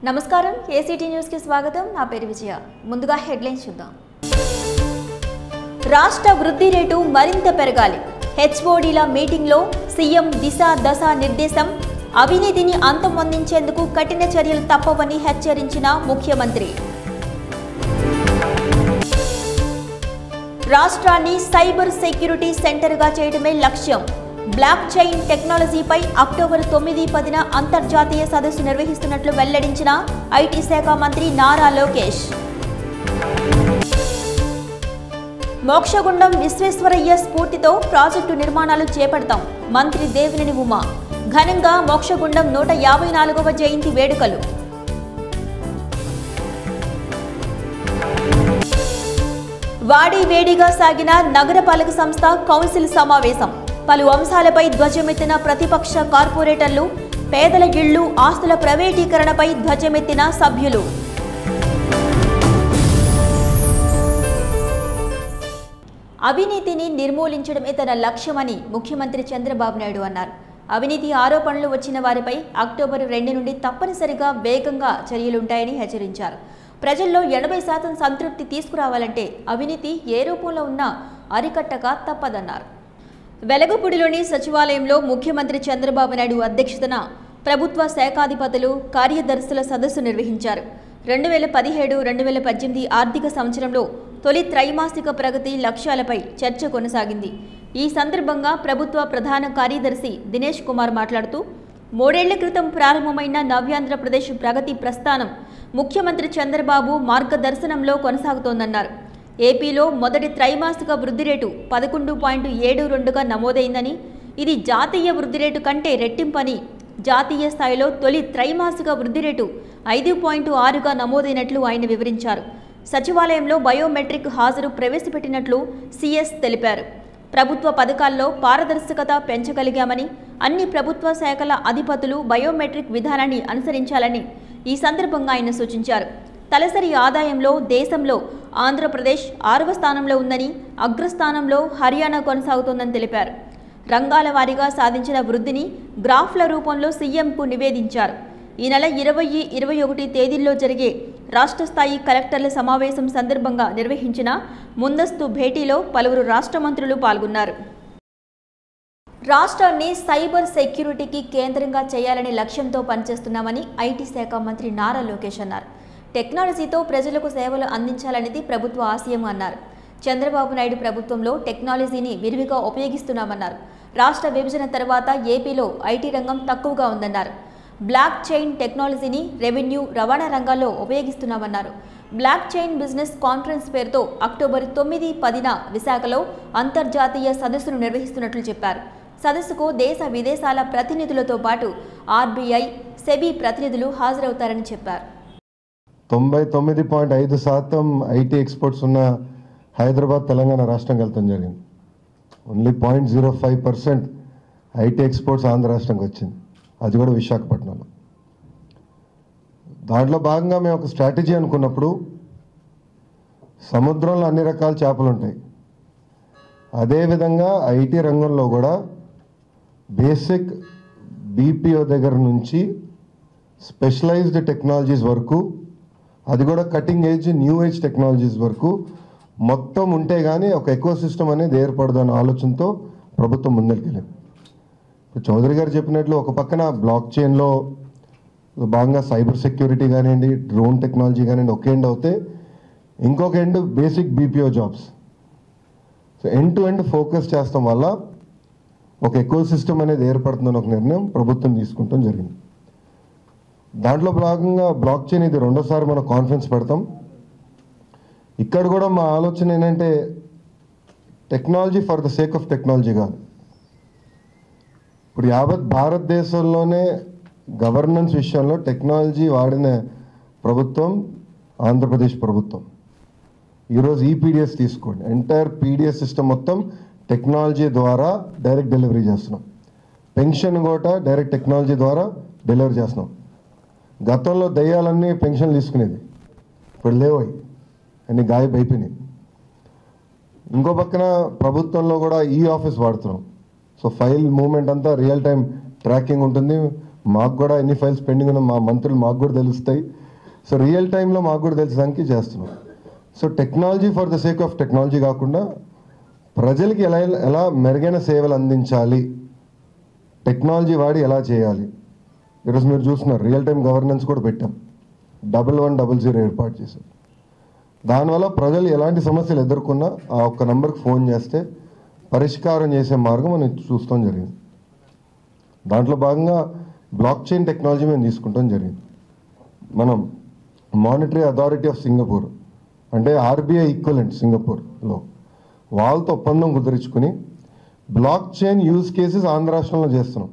నమస్కారం ఏసీటీ న్యూస్కి స్వాగతం నా పేరు విజయ ముందుగా హెడ్లైన్స్ చూద్దాం రాష్ట్ర వృద్ధి రేటు మరింత పెరగాలి హెచ్ఓడీల మీటింగ్లో సీఎం దిశ దశ నిర్దేశం అవినీతిని అంతమొందించేందుకు కఠిన చర్యలు తప్పవని హెచ్చరించిన ముఖ్యమంత్రి రాష్ట్రాన్ని సైబర్ సెక్యూరిటీ సెంటర్గా చేయడమే లక్ష్యం బ్లాక్ చైన్ టెక్నాలజీపై అక్టోబర్ తొమ్మిది పదిన అంతర్జాతీయ సదస్సు నిర్వహిస్తున్నట్లు వెల్లడించిన ఐటీ శాఖ మంత్రి నారా లోకేష్ మోక్షగుండం విశ్వేశ్వరయ్య స్ఫూర్తితో ప్రాజెక్టు నిర్మాణాలు చేపడతాం మంత్రి దేవినేని ఉమా ఘనంగా మోక్షగుండం నూట యాభై నాలుగవ జయంతి వేడుకలు వాడి వేడిగా సాగిన నగరపాలక సంస్థ కౌన్సిల్ సమావేశం పలు అంశాలపై ధ్వజమెత్తిన ప్రతిపక్ష కార్పొరేటర్లు పేదల ఇళ్లు ఆస్తుల ప్రైవేటీకరణపై ధ్వజమెత్తిన సభ్యులు అవినీతిని నిర్మూలించడమే తన లక్ష్యమని ముఖ్యమంత్రి చంద్రబాబు నాయుడు అన్నారు అవినీతి ఆరోపణలు వచ్చిన వారిపై అక్టోబర్ రెండు నుండి తప్పనిసరిగా వేగంగా చర్యలుంటాయని హెచ్చరించారు ప్రజల్లో ఎనభై శాతం సంతృప్తి తీసుకురావాలంటే అవినీతి ఏ రూపంలో ఉన్నా అరికట్టక తప్పదన్నారు వెలగపూడిలోని సచివాలయంలో ముఖ్యమంత్రి చంద్రబాబు నాయుడు అధ్యక్షతన ప్రభుత్వ శాఖాధిపతులు కార్యదర్శుల సదస్సు నిర్వహించారు రెండు వేల పదిహేడు రెండు వేల పద్దెనిమిది ఆర్థిక సంవత్సరంలో తొలి త్రైమాసిక ప్రగతి లక్ష్యాలపై చర్చ కొనసాగింది ఈ సందర్భంగా ప్రభుత్వ ప్రధాన కార్యదర్శి దినేష్ కుమార్ మాట్లాడుతూ మూడేళ్ల క్రితం ప్రారంభమైన నవ్యాంధ్రప్రదేశ్ ప్రగతి ప్రస్థానం ముఖ్యమంత్రి చంద్రబాబు మార్గదర్శనంలో కొనసాగుతోందన్నారు ఏపీలో మొదటి త్రైమాసిక వృద్ధి రేటు పదకొండు పాయింట్ ఏడు రెండుగా నమోదైందని ఇది జాతీయ వృద్ధి రేటు కంటే రెట్టింపని జాతీయ స్థాయిలో తొలి త్రైమాసిక వృద్ధి రేటు ఐదు పాయింట్ ఆరుగా నమోదైనట్లు ఆయన వివరించారు సచివాలయంలో బయోమెట్రిక్ హాజరు ప్రవేశపెట్టినట్లు సీఎస్ తెలిపారు ప్రభుత్వ పథకాల్లో పారదర్శకత పెంచగలిగామని అన్ని ప్రభుత్వ శాఖల అధిపతులు బయోమెట్రిక్ విధానాన్ని అనుసరించాలని ఈ సందర్భంగా ఆయన సూచించారు తలసరి ఆదాయంలో దేశంలో ఆంధ్రప్రదేశ్ ఆరవ స్థానంలో ఉందని అగ్రస్థానంలో హర్యానా కొనసాగుతోందని తెలిపారు రంగాల వారీగా సాధించిన వృద్ధిని గ్రాఫ్ల రూపంలో సీఎంకు నివేదించారు ఈ నెల ఇరవై ఇరవై ఒకటి తేదీల్లో జరిగే రాష్ట్ర స్థాయి కలెక్టర్ల సమావేశం సందర్భంగా నిర్వహించిన ముందస్తు భేటీలో పలువురు రాష్ట్ర మంత్రులు పాల్గొన్నారు రాష్ట్రాన్ని సైబర్ సెక్యూరిటీకి కేంద్రంగా చేయాలనే లక్ష్యంతో పనిచేస్తున్నామని ఐటీ శాఖ మంత్రి నారా లోకేష్ అన్నారు టెక్నాలజీతో ప్రజలకు సేవలు అందించాలనేది ప్రభుత్వ ఆశయం అన్నారు చంద్రబాబు నాయుడు ప్రభుత్వంలో టెక్నాలజీని విరివిగా ఉపయోగిస్తున్నామన్నారు రాష్ట్ర విభజన తర్వాత ఏపీలో ఐటీ రంగం తక్కువగా ఉందన్నారు బ్లాక్ చైన్ టెక్నాలజీని రెవెన్యూ రవాణా రంగాల్లో ఉపయోగిస్తున్నామన్నారు బ్లాక్ చైన్ బిజినెస్ కాన్ఫరెన్స్ పేరుతో అక్టోబర్ తొమ్మిది పదిన విశాఖలో అంతర్జాతీయ సదస్సును నిర్వహిస్తున్నట్లు చెప్పారు సదస్సుకు దేశ విదేశాల ప్రతినిధులతో పాటు ఆర్బీఐ సెబీ ప్రతినిధులు హాజరవుతారని చెప్పారు తొంభై తొమ్మిది పాయింట్ ఐదు శాతం ఐటీ ఎక్స్పోర్ట్స్ ఉన్న హైదరాబాద్ తెలంగాణ రాష్ట్రంకి వెళ్తాం జరిగింది only point zero five percent IT exports Andhra రాష్ట్రంకి వచ్చింది అది కూడా విశాఖపట్నంలో దాంట్లో భాగంగా మేము ఒక స్ట్రాటజీ అనుకున్నప్పుడు సముద్రంలో అన్ని రకాల చేపలు ఉంటాయి అదేవిధంగా ఐటీ రంగంలో కూడా బేసిక్ బీపీఓ దగ్గర నుంచి స్పెషలైజ్డ్ టెక్నాలజీస్ వరకు అది కూడా cutting edge new age technologies వరకు మొత్తం ఉంటే కానీ ఒక ఎకో సిస్టమ్ అనేది ఏర్పడదు అన్న ఆలోచనతో ప్రభుత్వం ముందరికెళ్ళింది ఇప్పుడు చౌదరి గారు చెప్పినట్లు ఒక పక్కన బ్లాక్ చైన్లో భాగంగా సైబర్ సెక్యూరిటీ కానివ్వండి డ్రోన్ టెక్నాలజీ కానివ్వండి ఒక ఎండ్ అవుతే ఇంకొక end basic BPO jobs so end to end focus చేస్తాం వల్ల ఒక ఎకో సిస్టమ్ అనేది ఏర్పడుతుందని ఒక నిర్ణయం ప్రభుత్వం తీసుకుంటాం జరిగింది దాంట్లో భాగంగా బ్లాక్ చైన్ ఇది రెండోసారి మనం కాన్ఫరెన్స్ పెడతాం ఇక్కడ కూడా మా ఆలోచన ఏంటంటే technology for the sake of technology కాదు ఇప్పుడు యావత్ భారతదేశంలోనే గవర్నెన్స్ విషయంలో టెక్నాలజీ వాడిన ప్రభుత్వం ఆంధ్రప్రదేశ్ ప్రభుత్వం ఈరోజు ఈపీడిఎస్ తీసుకోండి ఎంటైర్ పీడిఎస్ సిస్టమ్ మొత్తం టెక్నాలజీ ద్వారా డైరెక్ట్ డెలివరీ చేస్తున్నాం పెన్షన్ కూడా డైరెక్ట్ టెక్నాలజీ ద్వారా డెలివరీ చేస్తున్నాం గతంలో దయ్యాలన్నీ పెన్షన్లు తీసుకునేది ఇప్పుడు లేవు అవి అన్ని గాయబ్ అయిపోయినాయి ఇంకో పక్కన ప్రభుత్వంలో కూడా ఈ ఆఫీస్ వాడుతున్నాం సో ఫైల్ మూమెంట్ అంతా రియల్ టైం ట్రాకింగ్ ఉంటుంది మాకు కూడా ఎన్ని ఫైల్స్ పెండింగ్ ఉన్నా మా మంత్రులు మాకు కూడా తెలుస్తాయి సో రియల్ టైంలో మాకు కూడా తెలిసడానికి చేస్తున్నాం so technology for the sake of technology కాకుండా ప్రజలకి ఎలా ఎలా మెరుగైన సేవలు అందించాలి టెక్నాలజీ వాడి ఎలా చేయాలి ఈరోజు మీరు చూస్తున్నారు రియల్ టైం గవర్నెన్స్ కూడా పెట్టాం డబల్ వన్ డబల్ జీరో ఏర్పాటు చేశాం దానివల్ల ప్రజలు ఎలాంటి సమస్యలు ఎదుర్కొన్నా ఆ ఒక్క నెంబర్కి ఫోన్ చేస్తే పరిష్కారం చేసే మార్గం మనం చూస్తాం జరిగింది దాంట్లో భాగంగా బ్లాక్ చైన్ టెక్నాలజీ మేము తీసుకుంటాం జరిగింది మనం మానిటరీ అథారిటీ ఆఫ్ సింగపూర్ అంటే ఆర్బీఐ ఈక్వలెంట్ సింగపూర్లో వాళ్ళతో ఒప్పందం కుదుర్చుకుని block chain use cases Andhra రాష్ట్రంలో చేస్తున్నాం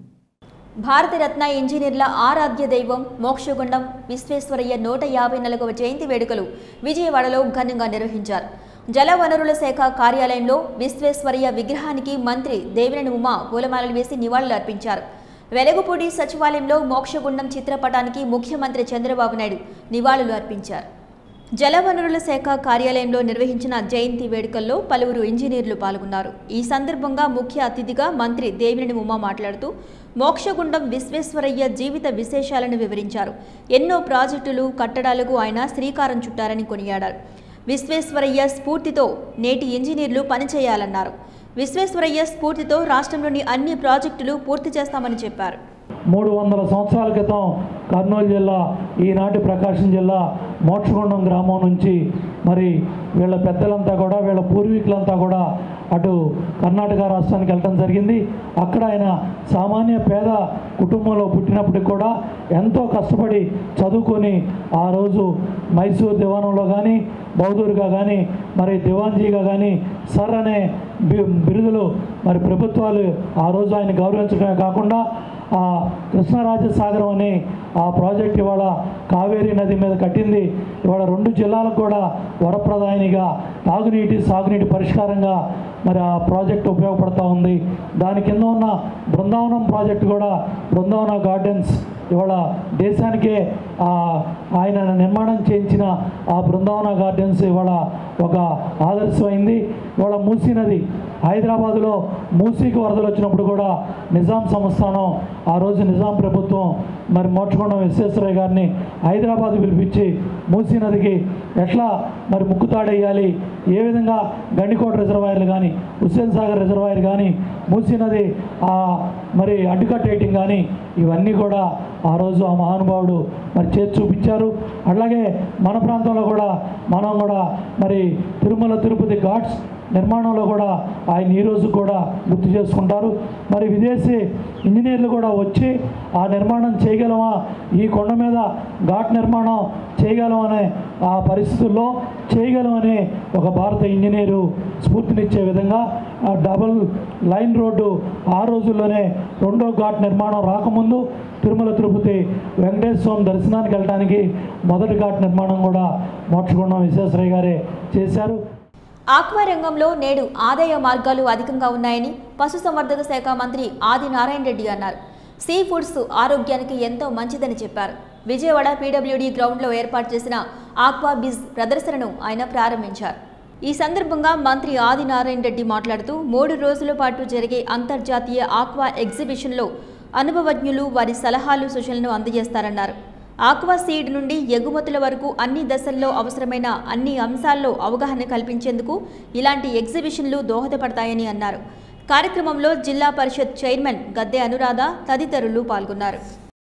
భారతరత్న ఇంజనీర్ల ఆరాధ్య దైవం మోక్షగుండం విశ్వేశ్వరయ్య నూట యాభై నాలుగవ జయంతి వేడుకలు విజయవాడలో ఘనంగా నిర్వహించారు జలవనరుల శాఖ కార్యాలయంలో విశ్వేశ్వరయ్య విగ్రహానికి మంత్రి దేవినేని ఉమా పూలమాలలు వేసి నివాళులు అర్పించారు వెలగపూడి సచివాలయంలో మోక్షగుండం చిత్రపటానికి ముఖ్యమంత్రి చంద్రబాబు నాయుడు నివాళులు అర్పించారు జలవనరుల శాఖ కార్యాలయంలో నిర్వహించిన జయంతి వేడుకల్లో పలువురు ఇంజనీర్లు పాల్గొన్నారు ఈ సందర్భంగా ముఖ్య అతిథిగా మంత్రి దేవినేని ఉమా మాట్లాడుతూ మోక్షగుండం విశ్వేశ్వరయ్య జీవిత విశేషాలను వివరించారు ఎన్నో ప్రాజెక్టులు కట్టడాలకు ఆయన శ్రీకారం చుట్టారని కొనియాడారు విశ్వేశ్వరయ్య స్ఫూర్తితో నేటి ఇంజనీర్లు పనిచేయాలన్నారు విశ్వేశ్వరయ్య స్ఫూర్తితో రాష్ట్రంలోని అన్ని ప్రాజెక్టులు పూర్తి చేస్తామని చెప్పారు మూడు వందల సంవత్సరాల క్రితం కర్నూలు జిల్లా ఈనాటి ప్రకాశం జిల్లా మోక్షగుండం గ్రామం నుంచి మరి వీళ్ళ పెద్దలంతా కూడా వీళ్ళ పూర్వీకులంతా కూడా అటు కర్ణాటక రాష్ట్రానికి వెళ్ళటం జరిగింది అక్కడ ఆయన సామాన్య పేద కుటుంబంలో పుట్టినప్పటికి కూడా ఎంతో కష్టపడి చదువుకొని ఆ రోజు మైసూర్ దివానంలో కానీ బౌద్ధుడిగా కానీ మరి దివాన్జీగా కానీ సర్ అనే బి- బిరుదులు మరి ప్రభుత్వాలు ఆ రోజు ఆయన గౌరవించడమే కాకుండా ఆ కృష్ణరాజసాగరం అనే ఆ ప్రాజెక్ట్ ఇవాళ కావేరీ నది మీద కట్టింది ఇవాళ రెండు జిల్లాలకు కూడా వరప్రదాయనిగా తాగునీటి సాగునీటి పరిష్కారంగా మరి ఆ ప్రాజెక్ట్ ఉపయోగపడతా ఉంది దాని కింద ఉన్న బృందావనం ప్రాజెక్ట్ కూడా బృందావన గార్డెన్స్ ఇవాళ దేశానికే ఆ ఆయన నిర్మాణం చేయించిన ఆ బృందావన గార్డెన్స్ ఇవాళ ఒక ఆదర్శమైంది ఇవాళ మూసీ నది హైదరాబాదులో మూసీకి వరదలు వచ్చినప్పుడు కూడా నిజాం సంస్థానం ఆ రోజు నిజాం ప్రభుత్వం మరి మోక్షకొండ విశ్వేశ్వరయ్య గారిని హైదరాబాద్ పిలిపించి మూసీ నదికి ఎట్లా మరి ముక్కుతాడేయాలి ఏ విధంగా గండికోట రిజర్వాయర్లు కానీ హుస్సేన్ సాగర్ రిజర్వాయర్ కానీ మూసీ నది ఆ మరి అడ్డుకట్టేయటం కానీ ఇవన్నీ కూడా ఆ రోజు ఆ మహానుభావుడు మరి చేసి చూపించారు అట్లాగే మన ప్రాంతంలో కూడా మనం కూడా మరి తిరుమల తిరుపతి ఘాట్స్ నిర్మాణంలో కూడా ఆయన ఈరోజు కూడా గుర్తు చేసుకుంటారు మరి విదేశీ ఇంజనీర్లు కూడా వచ్చి ఆ నిర్మాణం చేయగలమా ఈ కొండ మీద ఘాట్ నిర్మాణం చేయగలమనే ఆ పరిస్థితుల్లో చేయగలమనే ఒక భారత ఇంజనీరు స్ఫూర్తినిచ్చే విధంగా ఆ డబుల్ లైన్ రోడ్డు ఆ రోజుల్లోనే రెండో ఘాట్ నిర్మాణం రాకముందు తిరుమల తిరుపతి వెంకటేశ్వర స్వామి దర్శనానికి వెళ్ళడానికి మొదటి ఘాట్ నిర్మాణం కూడా మోక్షగుండం విశ్వేశ్వరయ్య గారే చేశారు ఆక్వా రంగంలో నేడు ఆదాయ మార్గాలు అధికంగా ఉన్నాయని పశుసంవర్ధక శాఖ మంత్రి ఆది నారాయణ రెడ్డి అన్నారు సీ ఫుడ్స్ ఆరోగ్యానికి ఎంతో మంచిదని చెప్పారు విజయవాడ పీడబ్ల్యూడీ గ్రౌండ్లో ఏర్పాటు చేసిన ఆక్వా బిజ్ ప్రదర్శనను ఆయన ప్రారంభించారు ఈ సందర్భంగా మంత్రి ఆది నారాయణ రెడ్డి మాట్లాడుతూ మూడు రోజుల పాటు జరిగే అంతర్జాతీయ ఆక్వా ఎగ్జిబిషన్లో అనుభవజ్ఞులు వారి సలహాలు సూచనలను అందజేస్తారన్నారు ఆక్వా సీడ్ నుండి ఎగుమతుల వరకు అన్ని దశల్లో అవసరమైన అన్ని అంశాల్లో అవగాహన కల్పించేందుకు ఇలాంటి ఎగ్జిబిషన్లు దోహదపడతాయని అన్నారు కార్యక్రమంలో జిల్లా పరిషత్ చైర్మన్ గద్దె అనురాధ తదితరులు పాల్గొన్నారు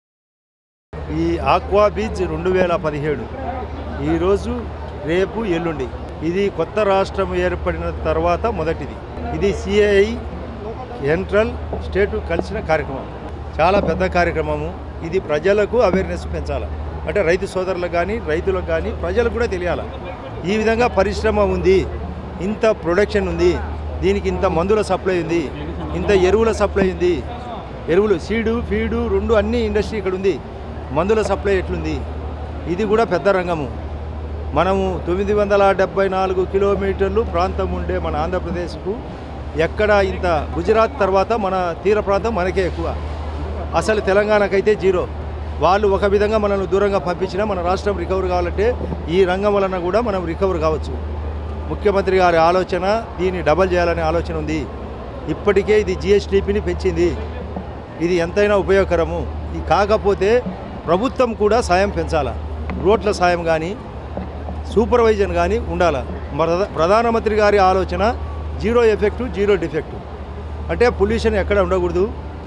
ఈ ఆక్వా బీచ్ రెండు వేల పదిహేడు ఈరోజు రేపు ఎల్లుండి ఇది కొత్త రాష్ట్రం ఏర్పడిన తర్వాత మొదటిది ఇది సిఐ సెంట్రల్ స్టేట్ కలిసిన కార్యక్రమం చాలా పెద్ద కార్యక్రమము ఇది ప్రజలకు అవేర్నెస్ పెంచాలి అంటే రైతు సోదరులకు కానీ రైతులకు కానీ ప్రజలకు కూడా తెలియాలి ఈ విధంగా పరిశ్రమ ఉంది ఇంత ప్రొడక్షన్ ఉంది దీనికి ఇంత మందుల సప్లై ఉంది ఇంత ఎరువుల సప్లై ఉంది ఎరువులు సీడు ఫీడు రెండు అన్ని ఇండస్ట్రీ ఇక్కడ ఉంది మందుల సప్లై ఎట్లుంది ఇది కూడా పెద్ద రంగము మనము తొమ్మిది వందల డెబ్బై నాలుగు కిలోమీటర్లు ప్రాంతం ఉండే మన ఆంధ్రప్రదేశ్కు ఎక్కడ ఇంత గుజరాత్ తర్వాత మన తీర ప్రాంతం మనకే ఎక్కువ అసలు తెలంగాణకైతే జీరో వాళ్ళు ఒక విధంగా మనల్ని దూరంగా పంపించినా మన రాష్ట్రం రికవర్ కావాలంటే ఈ రంగం వలన కూడా మనం రికవర్ కావచ్చు ముఖ్యమంత్రి గారి ఆలోచన దీన్ని డబల్ చేయాలనే ఆలోచన ఉంది ఇప్పటికే ఇది జిఎస్టిపిని పెంచింది ఇది ఎంతైనా ఉపయోగకరము ఈ కాకపోతే ప్రభుత్వం కూడా సాయం పెంచాలా రోడ్ల సాయం కానీ సూపర్వైజన్ కానీ ఉండాలా ప్రధా- ప్రధానమంత్రి గారి ఆలోచన జీరో ఎఫెక్టు జీరో డిఫెక్టు అంటే పొల్యూషన్ ఎక్కడ ఉండకూడదు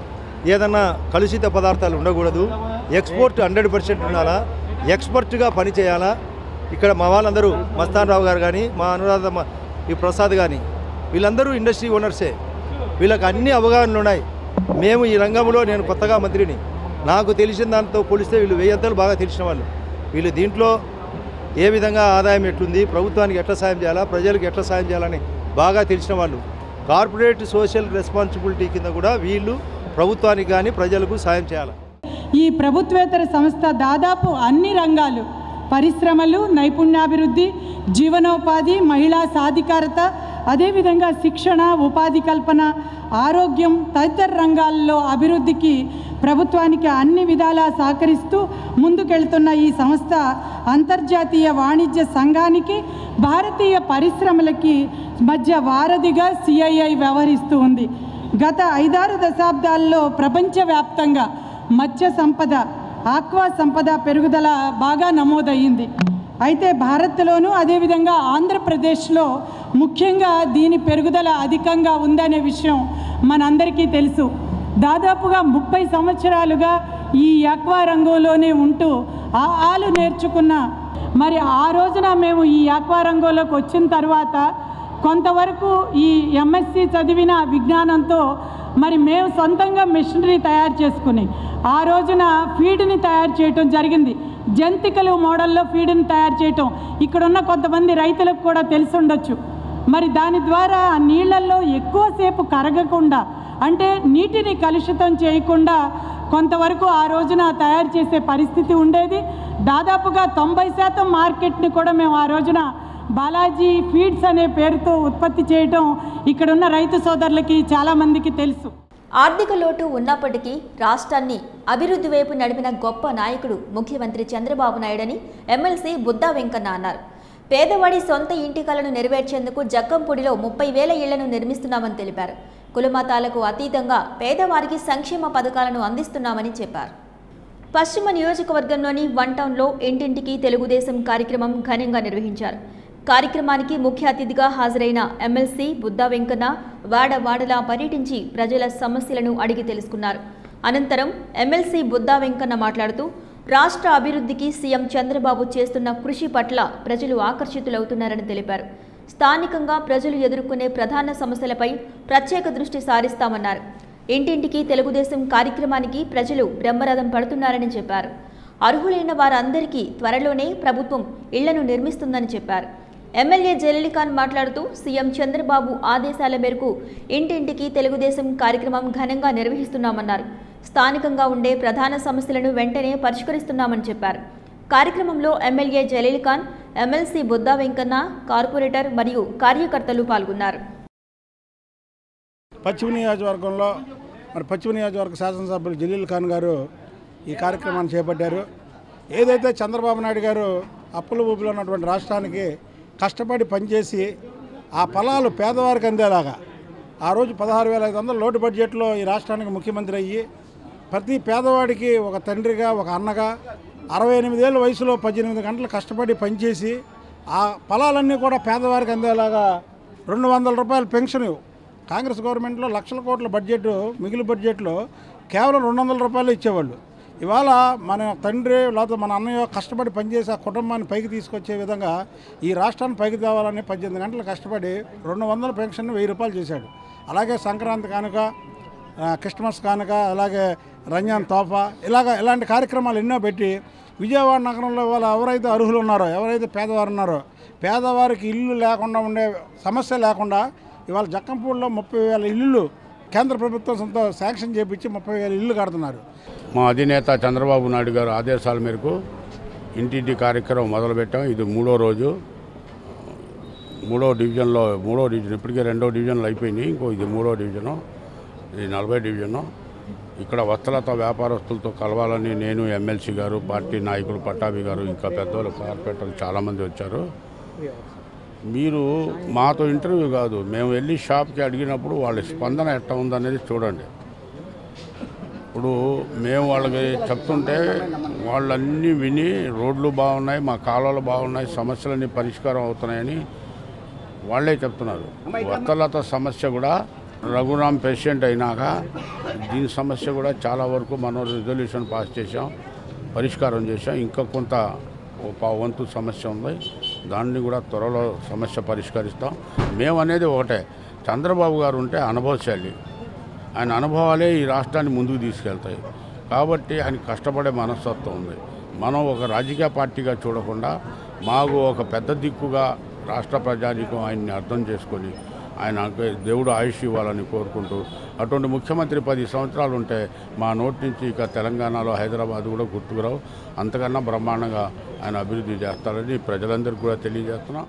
ఏదన్నా కలుషిత పదార్థాలు ఉండకూడదు ఎక్స్పోర్ట్ హండ్రెడ్ పర్సెంట్ ఉండాలా ఎక్స్పర్ట్గా పని చేయాలా ఇక్కడ మా వాళ్ళందరూ మస్తాన్ రావు గారు కానీ మా అనురాధ మ- ఈ ప్రసాద్ కానీ వీళ్ళందరూ ఇండస్ట్రీ ఓనర్సే వీళ్ళకి అన్ని అవగాహనలు ఉన్నాయి మేము ఈ రంగంలో నేను కొత్తగా మంత్రిని నాకు తెలిసిన దాంతో పోలిస్తే వీళ్ళు వెయ్యంతలు బాగా తెలిసిన వాళ్ళు వీళ్ళు దీంట్లో ఏ విధంగా ఆదాయం ఎట్లుంది ప్రభుత్వానికి ఎట్లా సాయం చేయాలా ప్రజలకు ఎట్లా సాయం చేయాలని బాగా తెలిసిన వాళ్ళు కార్పొరేట్ సోషల్ రెస్పాన్సిబిలిటీ కింద కూడా వీళ్ళు ప్రభుత్వానికి కానీ ప్రజలకు సాయం చేయాలి ఈ ప్రభుత్వేతర సంస్థ దాదాపు అన్ని రంగాలు పరిశ్రమలు నైపుణ్యాభివృద్ధి జీవనోపాధి మహిళా సాధికారత అదేవిధంగా శిక్షణ ఉపాధి కల్పన ఆరోగ్యం తదితర రంగాల్లో అభివృద్ధికి ప్రభుత్వానికి అన్ని విధాలా సహకరిస్తూ ముందుకెళ్తున్న ఈ సంస్థ అంతర్జాతీయ వాణిజ్య సంఘానికి భారతీయ పరిశ్రమలకి మధ్య వారధిగా సిఐఐ వ్యవహరిస్తూ ఉంది గత ఐదారు దశాబ్దాల్లో ప్రపంచవ్యాప్తంగా మత్స్య సంపద ఆక్వా సంపద పెరుగుదల బాగా నమోదయ్యింది అయితే భారత్లోనూ అదేవిధంగా ఆంధ్రప్రదేశ్లో ముఖ్యంగా దీని పెరుగుదల అధికంగా ఉందనే విషయం మనందరికీ తెలుసు దాదాపుగా ముప్పై సంవత్సరాలుగా ఈ ఆక్వా రంగంలోనే ఉంటూ ఆ ఆలు నేర్చుకున్న మరి ఆ రోజున మేము ఈ ఆక్వా రంగంలోకి వచ్చిన తర్వాత కొంతవరకు ఈ ఎంఎస్సి చదివిన విజ్ఞానంతో మరి మేము సొంతంగా మిషనరీ తయారు చేసుకుని ఆ రోజున ఫీడ్ని తయారు చేయటం జరిగింది జంతికలు మోడల్లో ఫీడ్ని తయారు చేయటం ఇక్కడున్న కొంతమంది రైతులకు కూడా తెలిసి ఉండొచ్చు మరి దాని ద్వారా ఆ నీళ్ళల్లో ఎక్కువసేపు కరగకుండా అంటే నీటిని కలుషితం చేయకుండా కొంతవరకు ఆ రోజున తయారు చేసే పరిస్థితి ఉండేది దాదాపుగా తొంభై శాతం మార్కెట్ని కూడా మేము ఆ రోజున బాలాజీ ఫీడ్స్ అనే పేరుతో ఉత్పత్తి చేయటం ఇక్కడున్న రైతు సోదరులకి చాలామందికి తెలుసు ఆర్థిక లోటు ఉన్నప్పటికీ రాష్ట్రాన్ని అభివృద్ధి వైపు నడిపిన గొప్ప నాయకుడు ముఖ్యమంత్రి చంద్రబాబు నాయుడని ఎమ్మెల్సీ బుద్దా వెంకన్న అన్నారు పేదవాడి సొంత ఇంటి కలను నెరవేర్చేందుకు జక్కంపూడిలో ముప్పై వేల ఇళ్లను నిర్మిస్తున్నామని తెలిపారు కులమతాలకు అతీతంగా పేదవారికి సంక్షేమ పథకాలను అందిస్తున్నామని చెప్పారు పశ్చిమ నియోజకవర్గంలోని వన్ టౌన్లో ఇంటింటికి తెలుగుదేశం కార్యక్రమం ఘనంగా నిర్వహించారు కార్యక్రమానికి ముఖ్య అతిథిగా హాజరైన ఎమ్మెల్సీ బుద్దా వెంకన్న వాడ వాడలా పర్యటించి ప్రజల సమస్యలను అడిగి తెలుసుకున్నారు అనంతరం ఎమ్మెల్సీ బుద్దా వెంకన్న మాట్లాడుతూ రాష్ట్ర అభివృద్ధికి సీఎం చంద్రబాబు చేస్తున్న కృషి పట్ల ప్రజలు ఆకర్షితులవుతున్నారని తెలిపారు స్థానికంగా ప్రజలు ఎదుర్కొనే ప్రధాన సమస్యలపై ప్రత్యేక దృష్టి సారిస్తామన్నారు ఇంటింటికి తెలుగుదేశం కార్యక్రమానికి ప్రజలు బ్రహ్మరథం పడుతున్నారని చెప్పారు అర్హులైన వారందరికీ త్వరలోనే ప్రభుత్వం ఇళ్లను నిర్మిస్తుందని చెప్పారు ఎమ్మెల్యే జలీల్ఖాన్ మాట్లాడుతూ సీఎం చంద్రబాబు ఆదేశాల మేరకు ఇంటింటికి తెలుగుదేశం కార్యక్రమం ఘనంగా నిర్వహిస్తున్నామన్నారు స్థానికంగా ఉండే ప్రధాన సమస్యలను వెంటనే పరిష్కరిస్తున్నామని చెప్పారు కార్యక్రమంలో MLA Jaleel Khan MLC Budda Venkanna corporator మరియు కార్యకర్తలు పాల్గొన్నారు పశ్చిమ నియోజకవర్గంలో మరి పశ్చిమ నియోజకవర్గ శాసనసభ్యులు జలీల్ ఖాన్ గారు ఈ కార్యక్రమాన్ని చేపట్టారు ఏదైతే చంద్రబాబు నాయుడు గారు అప్పుల ఊపిలో ఉన్నటువంటి రాష్ట్రానికి కష్టపడి పనిచేసి ఆ ఫలాలు పేదవారికి అందేలాగా ఆ రోజు పదహారు వేల ఐదు వందల లోటు బడ్జెట్లో ఈ రాష్ట్రానికి ముఖ్యమంత్రి అయ్యి ప్రతి పేదవాడికి ఒక తండ్రిగా ఒక అన్నగా అరవై ఎనిమిదేళ్ళ వయసులో పద్దెనిమిది గంటలు కష్టపడి పనిచేసి ఆ ఫలాలన్నీ కూడా పేదవారికి అందేలాగా రెండు వందల రూపాయల పెన్షన్ కాంగ్రెస్ గవర్నమెంట్లో లక్షల కోట్ల బడ్జెట్ మిగిలిన బడ్జెట్లో కేవలం రెండు వందల రూపాయలు ఇచ్చేవాళ్ళు ఇవాళ మన తండ్రి లేకపోతే మన అన్నయ్య కష్టపడి పనిచేసి ఆ కుటుంబాన్ని పైకి తీసుకొచ్చే విధంగా ఈ రాష్ట్రాన్ని పైకి తేవాలని పద్దెనిమిది గంటలు కష్టపడి రెండు వందల పెన్షన్ వెయ్యి రూపాయలు చేశాడు అలాగే సంక్రాంతి కానుక ఆ, క్రిస్మస్ కానుక అలాగే రంజాన్ తోఫా ఇలాగ ఇలాంటి కార్యక్రమాలు ఎన్నో పెట్టి విజయవాడ నగరంలో ఇవాళ ఎవరైతే అర్హులు ఉన్నారో ఎవరైతే పేదవారు ఉన్నారో పేదవారికి ఇల్లు లేకుండా ఉండే సమస్య లేకుండా ఇవాళ జక్కంపూడిలో ముప్పై వేల ఇల్లులు కేంద్ర ప్రభుత్వం సొంత శాంక్షన్ చేపించి ముప్పై వేల ఇల్లు కడుతున్నారు మా అధినేత చంద్రబాబు నాయుడు గారు ఆదేశాల మేరకు ఇంటింటి కార్యక్రమం మొదలుపెట్టాం ఇది మూడో రోజు మూడో డివిజన్లో మూడో డివిజన్ ఇప్పటికే రెండో డివిజన్లు అయిపోయినాయి ఇంకో ఇది మూడో డివిజను ఇది నలభై డివిజను ఇక్కడ వస్త్రలత వ్యాపారస్తులతో కలవాలని నేను ఎమ్మెల్సీ గారు పార్టీ నాయకులు పట్టాభి గారు ఇంకా పెద్దోళ్ళు కార్పొరేటర్లు చాలామంది వచ్చారు మీరు మాతో ఇంటర్వ్యూ కాదు మేము వెళ్ళి షాప్కి అడిగినప్పుడు వాళ్ళ స్పందన ఎట్లా ఉందనేది చూడండి ఇప్పుడు మేము వాళ్ళకి చెప్తుంటే వాళ్ళన్నీ విని రోడ్లు బాగున్నాయి మా కాలువలు బాగున్నాయి సమస్యలన్నీ పరిష్కారం అవుతున్నాయని వాళ్ళే చెప్తున్నారు వత్తలత సమస్య కూడా రఘురామ్ పేషెంట్ అయినాక దీని సమస్య కూడా చాలా వరకు మనం రిజల్యూషన్ పాస్ చేసాం పరిష్కారం చేసాం ఇంకా కొంత ఓ పా- వంతు సమస్య ఉంది దాన్ని కూడా త్వరలో సమస్య పరిష్కరిస్తాం మేము అనేది ఒకటే చంద్రబాబు గారు ఉంటే అనుభవశాలి ఆయన అనుభవాలే ఈ రాష్ట్రాన్ని ముందుకు తీసుకెళ్తాయి కాబట్టి ఆయన కష్టపడే మనస్తత్వం ఉంది మనం ఒక రాజకీయ పార్టీగా చూడకుండా మాకు ఒక పెద్ద దిక్కుగా రాష్ట్ర ప్రజానీకం ఆయన్ని అర్థం చేసుకొని ఆయన దేవుడు ఆయుష్ ఇవ్వాలని కోరుకుంటూ అటువంటి ముఖ్యమంత్రి పది సంవత్సరాలు ఉంటే మా నోటి నుంచి ఇక తెలంగాణలో హైదరాబాద్ కూడా గుర్తుకురావు అంతకన్నా బ్రహ్మాండంగా ఆయన అభివృద్ధి చేస్తారని ప్రజలందరికీ కూడా తెలియజేస్తున్నాం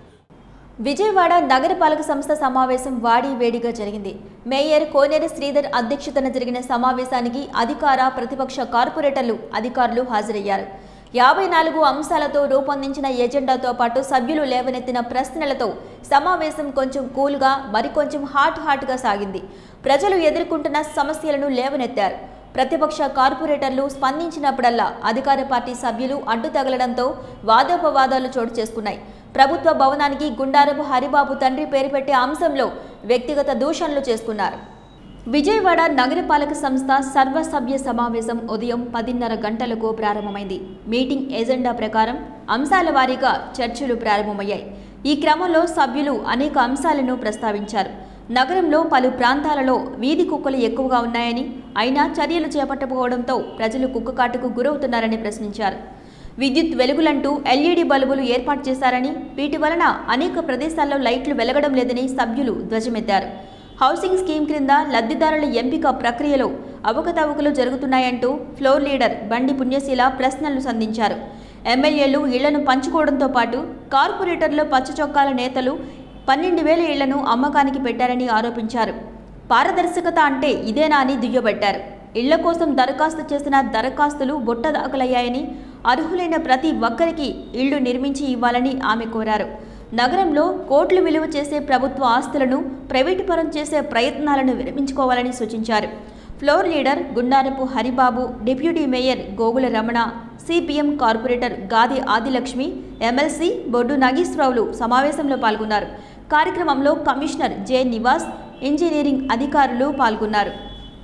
విజయవాడ నగరపాలక సంస్థ సమావేశం వాడి వేడిగా జరిగింది మేయర్ కోనేరు శ్రీధర్ అధ్యక్షతన జరిగిన సమావేశానికి అధికార ప్రతిపక్ష కార్పొరేటర్లు అధికారులు హాజరయ్యారు యాభై నాలుగు అంశాలతో రూపొందించిన ఎజెండాతో పాటు సభ్యులు లేవనెత్తిన ప్రశ్నలతో సమావేశం కొంచెం కూల్గా మరికొంచెం హాట్ హాట్గా సాగింది ప్రజలు ఎదుర్కొంటున్న సమస్యలను లేవనెత్తారు ప్రతిపక్ష కార్పొరేటర్లు స్పందించినప్పుడల్లా అధికార పార్టీ సభ్యులు అడ్డు తగలడంతో వాదోపవాదాలు చోటు చేసుకున్నాయి ప్రభుత్వ భవనానికి గుండారపు హరిబాబు తండ్రి పేరు పెట్టే అంశంలో వ్యక్తిగత దూషణలు చేసుకున్నారు విజయవాడ నగరపాలక సంస్థ సర్వసభ్య సమావేశం ఉదయం పదిన్నర గంటలకు ప్రారంభమైంది మీటింగ్ ఎజెండా ప్రకారం అంశాల వారీగా చర్చలు ప్రారంభమయ్యాయి ఈ క్రమంలో సభ్యులు అనేక అంశాలను ప్రస్తావించారు నగరంలో పలు ప్రాంతాలలో వీధి కుక్కలు ఎక్కువగా ఉన్నాయని అయినా చర్యలు చేపట్టకపోవడంతో ప్రజలు కుక్కకాటుకు గురవుతున్నారని ప్రశ్నించారు విద్యుత్ వెలుగులంటూ ఎల్ఈడి బల్బులు ఏర్పాటు చేశారని వీటి వలన అనేక ప్రదేశాల్లో లైట్లు వెలగడం లేదని సభ్యులు ధ్వజమెత్తారు హౌసింగ్ స్కీమ్ క్రింద లబ్ధిదారుల ఎంపిక ప్రక్రియలో అవకతవకలు జరుగుతున్నాయంటూ ఫ్లోర్ లీడర్ బండి పుణ్యశీల ప్రశ్నలు సంధించారు ఎమ్మెల్యేలు ఇళ్లను పంచుకోవడంతో పాటు కార్పొరేటర్లు పచ్చచొక్కాల నేతలు పన్నెండు వేల ఇళ్లను అమ్మకానికి పెట్టారని ఆరోపించారు పారదర్శకత అంటే ఇదేనా అని దుయ్యబట్టారు ఇళ్ల కోసం దరఖాస్తు చేసిన దరఖాస్తులు బుట్టదాఖలయ్యాయని అర్హులైన ప్రతి ఒక్కరికి ఇళ్లు నిర్మించి ఇవ్వాలని ఆమె కోరారు నగరంలో కోట్లు విలువ చేసే ప్రభుత్వ ఆస్తులను ప్రైవేటు పరం చేసే ప్రయత్నాలను విరమించుకోవాలని సూచించారు floor leader Gundarapu Haribabu deputy mayor Gogula Ramana CPM corporator Gadi Adilakshmi MLC బొడ్డు నాగేశ్వరరావులు సమావేశంలో పాల్గొన్నారు కార్యక్రమంలో కమిషనర్ జె నివాస్ ఇంజనీరింగ్ అధికారులు పాల్గొన్నారు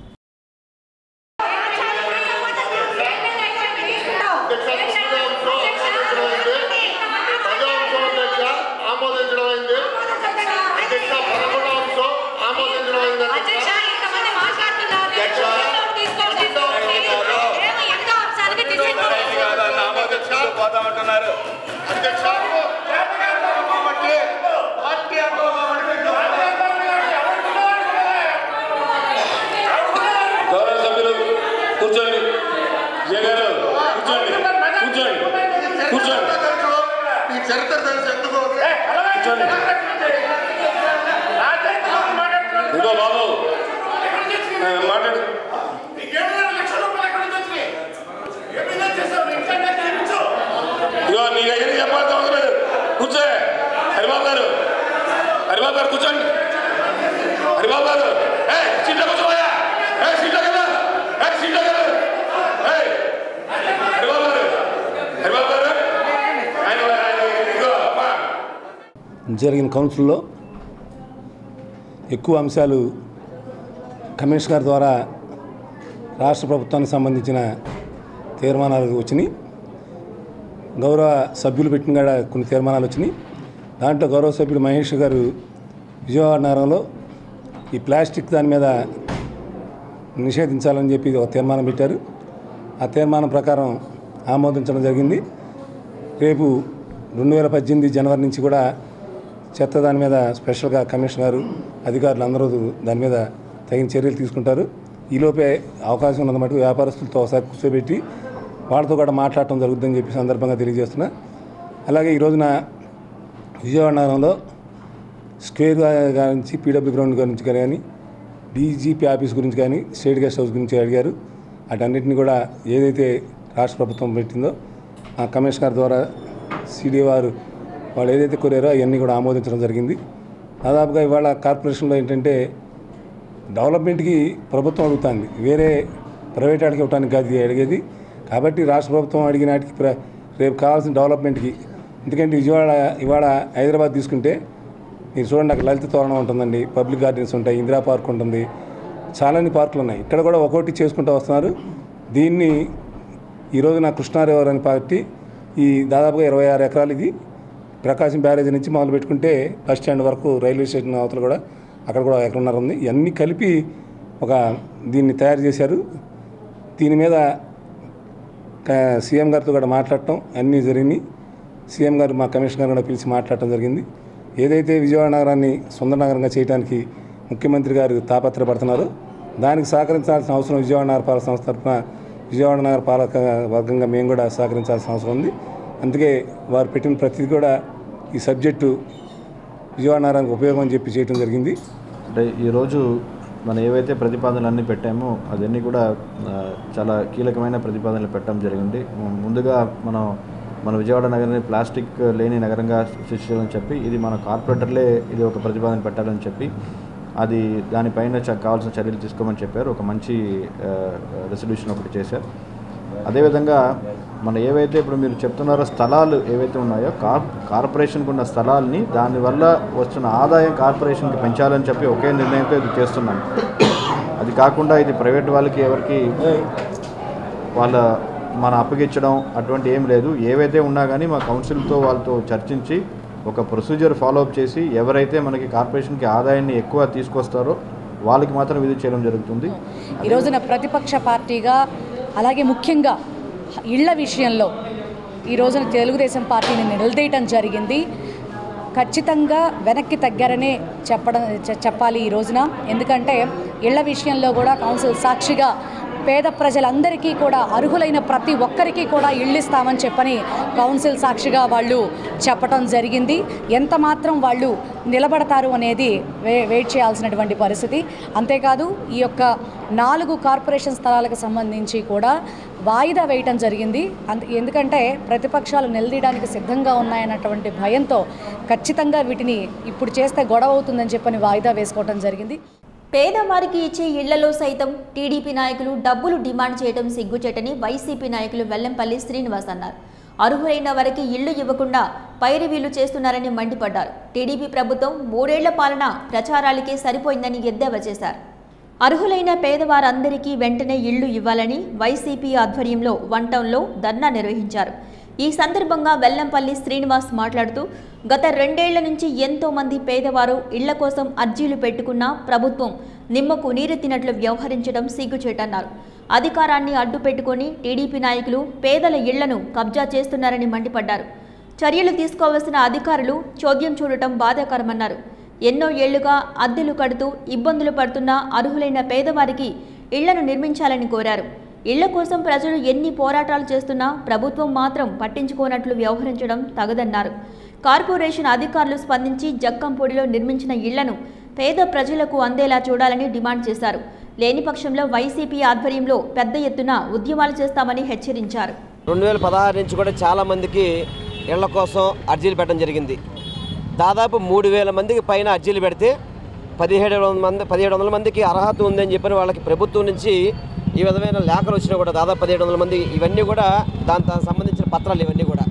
ఆమోదించడమైంది అధ్యక్ష పదకొండవ అంశం ఆమోదించడమైంది అధ్యక్ష ఇంతమంది మాట్లాడుతున్నారు అధ్యక్ష, తీసుకోండి ఏమో ఎంతో అంశాలకి అధ్యక్ష కాబట్టి పార్టీ గౌరవ సభ్యులు కూర్చోండి జయ గారు కూర్చోండి కూర్చోండి కూర్చోండి ఈ చరిత్ర తెలిసి ఎందుకు కూర్చోండి ఇదిగో బాబు ఆ, మాట్లాడు ఇదిగో నీ దగ్గర చెప్పాల్సిన అవసరం లేదు కూర్చో హరిబాబు గారు హరిబాబు గారు కూర్చోండి హరిబాబు గారు ఏ సీట్లో కూర్చోబోయా ఏ సీట్లో కదా ఏ సీట్లో కదా ఏ హరిబాబు గారు హరిబాబు గారు ఆయన ఆయన ఇదిగో అమ్మా జరిగిన కౌన్సిల్లో ఎక్కువ అంశాలు కమిషనర్ ద్వారా రాష్ట్ర ప్రభుత్వానికి సంబంధించిన తీర్మానాలు వచ్చినాయి గౌరవ సభ్యులు పెట్టిన కాడ కొన్ని తీర్మానాలు వచ్చినాయి దాంట్లో గౌరవ సభ్యుడు మహేష్ గారు విజయవాడ నగరంలో ఈ ప్లాస్టిక్ దాని మీద నిషేధించాలని చెప్పి ఒక తీర్మానం పెట్టారు ఆ తీర్మానం ప్రకారం ఆమోదించడం జరిగింది రేపు రెండు వేల పద్దెనిమిది జనవరి నుంచి కూడా చెత్త దాని మీద స్పెషల్గా కమిషనర్ గారు అధికారులు అందరూ దాని మీద తగిన చర్యలు తీసుకుంటారు ఈలోపే అవకాశం ఉన్నది మటుకు వ్యాపారస్తులతో ఒకసారి కూర్చోబెట్టి వాళ్ళతో కూడా మాట్లాడటం జరుగుతుందని చెప్పి సందర్భంగా తెలియజేస్తున్నా అలాగే ఈ రోజున విజయవాడ నగరంలో స్క్వేర్ గురించి పీడబ్ల్యూ గ్రౌండ్ గురించి కానీ డీజీపీ ఆఫీస్ గురించి కానీ స్టేట్ గెస్ట్ హౌస్ గురించి అడిగారు వాటన్నిటిని కూడా ఏదైతే రాష్ట్ర ప్రభుత్వం పెట్టిందో ఆ కమిషనర్ ద్వారా సిడి వారు వాళ్ళు ఏదైతే కోరారో అవన్నీ కూడా ఆమోదించడం జరిగింది దాదాపుగా ఇవాళ కార్పొరేషన్లో ఏంటంటే డెవలప్మెంట్కి ప్రభుత్వం అడుగుతుంది వేరే ప్రైవేట్ వాళ్ళకి ఇవ్వడానికి కాదు ఇది అడిగేది కాబట్టి రాష్ట్ర ప్రభుత్వం అడిగిన వాటికి ప్ర- రేపు కావాల్సిన డెవలప్మెంట్కి ఎందుకంటే విజయవాడ ఇవాళ హైదరాబాద్ తీసుకుంటే మీరు చూడండి అక్కడ లలిత తోరణం ఉంటుందండి పబ్లిక్ గార్డెన్స్ ఉంటాయి ఇందిరా పార్క్ ఉంటుంది చాలాన్ని పార్కులు ఉన్నాయి ఇక్కడ కూడా ఒక్కొక్కటి చేసుకుంటూ వస్తున్నారు దీన్ని ఈరోజు నా కృష్ణారావు అనే పార్టీ ఈ దాదాపుగా ఇరవై ఆరు ఎకరాలు ఇది ప్రకాశం బ్యారేజ్ నుంచి మొదలు పెట్టుకుంటే బస్ స్టాండ్ వరకు రైల్వే స్టేషన్ అవతల కూడా అక్కడ కూడా ఎకరన్నర ఉంది ఇవన్నీ కలిపి ఒక దీన్ని తయారు చేశారు దీని మీద క- సీఎం గారితో కూడా మాట్లాడటం అన్నీ జరిగినాయి సీఎం గారు మా కమిషనర్ గారు కూడా పిలిచి మాట్లాడటం జరిగింది ఏదైతే విజయవాడ నగరాన్ని సుందర నగరంగా చేయడానికి ముఖ్యమంత్రి గారు తాపత్రపడుతున్నారో దానికి సహకరించాల్సిన అవసరం విజయవాడ నగర పాలక సంస్థ తరఫున విజయవాడ నగర పాలక వర్గంగా మేము కూడా సహకరించాల్సిన అవసరం ఉంది అందుకే వారు పెట్టిన ప్రతిదీ కూడా ఈ సబ్జెక్టు విజయవాడ నగరానికి ఉపయోగం అని చెప్పి చేయడం జరిగింది అంటే ఈరోజు మనం ఏవైతే ప్రతిపాదనలు అన్నీ పెట్టామో అవన్నీ కూడా ఆ, చాలా కీలకమైన ప్రతిపాదనలు పెట్టడం జరిగింది ము- ముందుగా మనం మన విజయవాడ నగరాన్ని ప్లాస్టిక్ లేని నగరంగా సృష్టించాలని చెప్పి ఇది మన కార్పొరేటర్లే ఇది ఒక ప్రతిపాదన పెట్టాలని చెప్పి అది దానిపైన చ- కావాల్సిన చర్యలు తీసుకోమని చెప్పారు ఒక మంచి రెసల్యూషన్ ఒకటి చేశారు అదేవిధంగా మన ఏవైతే ఇప్పుడు మీరు చెప్తున్నారో స్థలాలు ఏవైతే ఉన్నాయో కార్ కార్పొరేషన్కి ఉన్న స్థలాల్ని దానివల్ల వస్తున్న ఆదాయం కార్పొరేషన్కి పెంచాలని చెప్పి ఒకే నిర్ణయంతో ఇది చేస్తున్నాం అది కాకుండా ఇది ప్రైవేట్ వాళ్ళకి ఎవరికి వాళ్ళ మన అప్పగించడం అటువంటి ఏం లేదు ఏవైతే ఉన్నా కానీ మా కౌన్సిల్తో వాళ్ళతో చర్చించి ఒక ప్రొసీజర్ ఫాలో అప్ చేసి ఎవరైతే మనకి కార్పొరేషన్కి ఆదాయాన్ని ఎక్కువ తీసుకొస్తారో వాళ్ళకి మాత్రం విధి చేయడం జరుగుతుంది ఈ రోజున ప్రతిపక్ష పార్టీగా అలాగే ముఖ్యంగా ఇళ్ల విషయంలో ఈ రోజున తెలుగుదేశం పార్టీని నిలదీయటం జరిగింది ఖచ్చితంగా వెనక్కి తగ్గారనే చెప్పడం చె- చెప్పాలి ఈ రోజున ఎందుకంటే ఇళ్ల విషయంలో కూడా కౌన్సిల్ సాక్షిగా పేద ప్రజలందరికీ కూడా అర్హులైన ప్రతి ఒక్కరికి కూడా ఇళ్ళు ఇస్తామని చెప్పని కౌన్సిల్ సాక్షిగా వాళ్ళు చెప్పటం జరిగింది ఎంత మాత్రం వాళ్ళు నిలబడతారు అనేది వే వెయిట్ చేయాల్సినటువంటి పరిస్థితి అంతేకాదు ఈ యొక్క నాలుగు కార్పొరేషన్ స్థలాలకు సంబంధించి కూడా వాయిదా వేయటం జరిగింది అంత ఎందుకంటే ప్రతిపక్షాలు నిలదీయడానికి సిద్ధంగా ఉన్నాయన్నటువంటి భయంతో ఖచ్చితంగా వీటిని ఇప్పుడు చేస్తే గొడవ అవుతుందని చెప్పని వాయిదా వేసుకోవటం జరిగింది పేదవారికి ఇచ్చే ఇళ్లలో సైతం టీడీపీ నాయకులు డబ్బులు డిమాండ్ చేయడం సిగ్గుచేటని వైసీపీ నాయకులు వెల్లంపల్లి శ్రీనివాస్ అన్నారు అర్హులైన వారికి ఇళ్లు ఇవ్వకుండా పైరవీలు చేస్తున్నారని మండిపడ్డారు టీడీపీ ప్రభుత్వం మూడేళ్ల పాలన ప్రచారాలకే సరిపోయిందని ఎద్దేవా చేశారు అర్హులైన పేదవారందరికీ వెంటనే ఇళ్లు ఇవ్వాలని వైసీపీ ఆధ్వర్యంలో వన్ టౌన్లో ధర్నా నిర్వహించారు ఈ సందర్భంగా వెల్లంపల్లి శ్రీనివాస్ మాట్లాడుతూ గత రెండేళ్ల నుంచి ఎంతో మంది పేదవారు ఇళ్ల కోసం అర్జీలు పెట్టుకున్నా ప్రభుత్వం నిమ్మకు నీరెత్తినట్లు వ్యవహరించడం సిగ్గుచేటన్నారు అధికారాన్ని అడ్డు పెట్టుకొని టీడీపీ నాయకులు పేదల ఇళ్లను కబ్జా చేస్తున్నారని మండిపడ్డారు చర్యలు తీసుకోవాల్సిన అధికారులు చోద్యం చూడటం బాధాకరమన్నారు ఎన్నో ఏళ్లుగా అద్దెలు కడుతూ ఇబ్బందులు పడుతున్న అర్హులైన పేదవారికి ఇళ్లను నిర్మించాలని కోరారు ఇళ్ల కోసం ప్రజలు ఎన్ని పోరాటాలు చేస్తున్నా ప్రభుత్వం మాత్రం పట్టించుకోనట్లు వ్యవహరించడం తగదన్నారు కార్పొరేషన్ అధికారులు స్పందించి జక్కంపూడిలో నిర్మించిన ఇళ్లను పేద ప్రజలకు అందేలా చూడాలని డిమాండ్ చేశారు లేని పక్షంలో వైసీపీ ఆధ్వర్యంలో పెద్ద ఎత్తున ఉద్యమాలు చేస్తామని హెచ్చరించారు రెండు వేల పదహారు నుంచి కూడా చాలామందికి ఇళ్ల కోసం అర్జీలు పెట్టడం జరిగింది దాదాపు మూడు వేల మందికి పైన అర్జీలు పెడితే పదిహేడు వందల మంది పదిహేడు వందల మందికి అర్హత ఉందని చెప్పిన వాళ్ళకి ప్రభుత్వం నుంచి ఈ విధమైన లేఖలు వచ్చినా కూడా దాదాపు పదిహేడు వందల మంది ఇవన్నీ కూడా దాని దానికి సంబంధించిన పత్రాలు ఇవన్నీ కూడా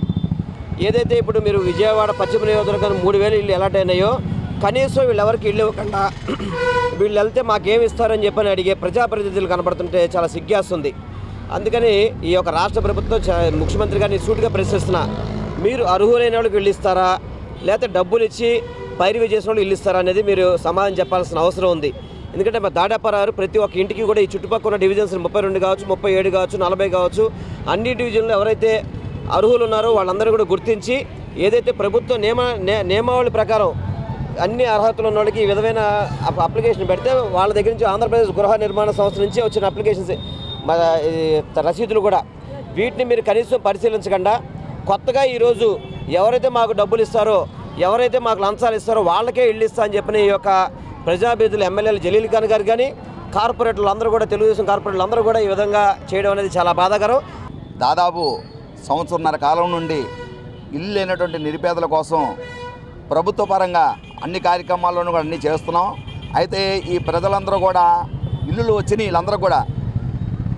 ఏదైతే ఇప్పుడు మీరు విజయవాడ పశ్చిమ నియోజకవర్గం మూడు వేలు ఇల్లు ఎలాట్ అయినాయో కనీసం వీళ్ళెవరికి ఇల్లు ఇవ్వకుండా వీళ్ళు వెళ్తే మాకేమి ఇస్తారని చెప్పని అడిగే ప్రజాప్రతినిధులు కనబడుతుంటే చాలా సిగ్గేస్తుంది అందుకని ఈ యొక్క రాష్ట్ర ప్రభుత్వం చ- ముఖ్యమంత్రి గారిని సూటిగా ప్రశ్నిస్తున్నా మీరు అర్హులైన వాళ్ళకి ఇల్లు ఇస్తారా లేకపోతే డబ్బులు ఇచ్చి పైరువి చేసిన వాళ్ళు ఇల్లు ఇస్తారా అనేది మీరు సమాధానం చెప్పాల్సిన అవసరం ఉంది ఎందుకంటే మా దాడాపరారు ప్రతి ఒక్క ఇంటికి కూడా ఈ చుట్టుపక్కల ఉన్న డివిజన్స్ ముప్పై రెండు కావచ్చు ముప్పై ఏడు కావచ్చు నలభై కావచ్చు అన్ని డివిజన్లు ఎవరైతే అర్హులు ఉన్నారో వాళ్ళందరూ కూడా గుర్తించి ఏదైతే ప్రభుత్వ నియమ నే- నియమావళి ప్రకారం అన్ని అర్హతలు ఉన్న వాళ్ళకి ఈ విధమైన అప్- అప్లికేషన్ పెడితే వాళ్ళ దగ్గర నుంచి ఆంధ్రప్రదేశ్ గృహ నిర్మాణ సంస్థ నుంచి వచ్చిన అప్లికేషన్స్ మన ఈ రసీదులు కూడా వీటిని మీరు కనీసం పరిశీలించకుండా కొత్తగా ఈరోజు ఎవరైతే మాకు డబ్బులు ఇస్తారో ఎవరైతే మాకు లంచాలు ఇస్తారో వాళ్ళకే ఇల్లు ఇస్తా అని చెప్పిన ఈ యొక్క ప్రజాభిధులు ఎమ్మెల్యేలు జలీల్ ఖాన్ గారు కానీ కార్పొరేటర్లు అందరూ కూడా తెలుగుదేశం కార్పొరేటర్లు అందరూ కూడా ఈ విధంగా చేయడం అనేది చాలా బాధాకరం దాదాపు సంవత్సరంన్నర కాలం నుండి ఇల్లు లేనటువంటి నిరుపేదల కోసం ప్రభుత్వ పరంగా అన్ని కార్యక్రమాల్లోనూ కూడా అన్నీ చేస్తున్నాం అయితే ఈ ప్రజలందరూ కూడా ఇల్లులు వచ్చిన వీళ్ళందరూ కూడా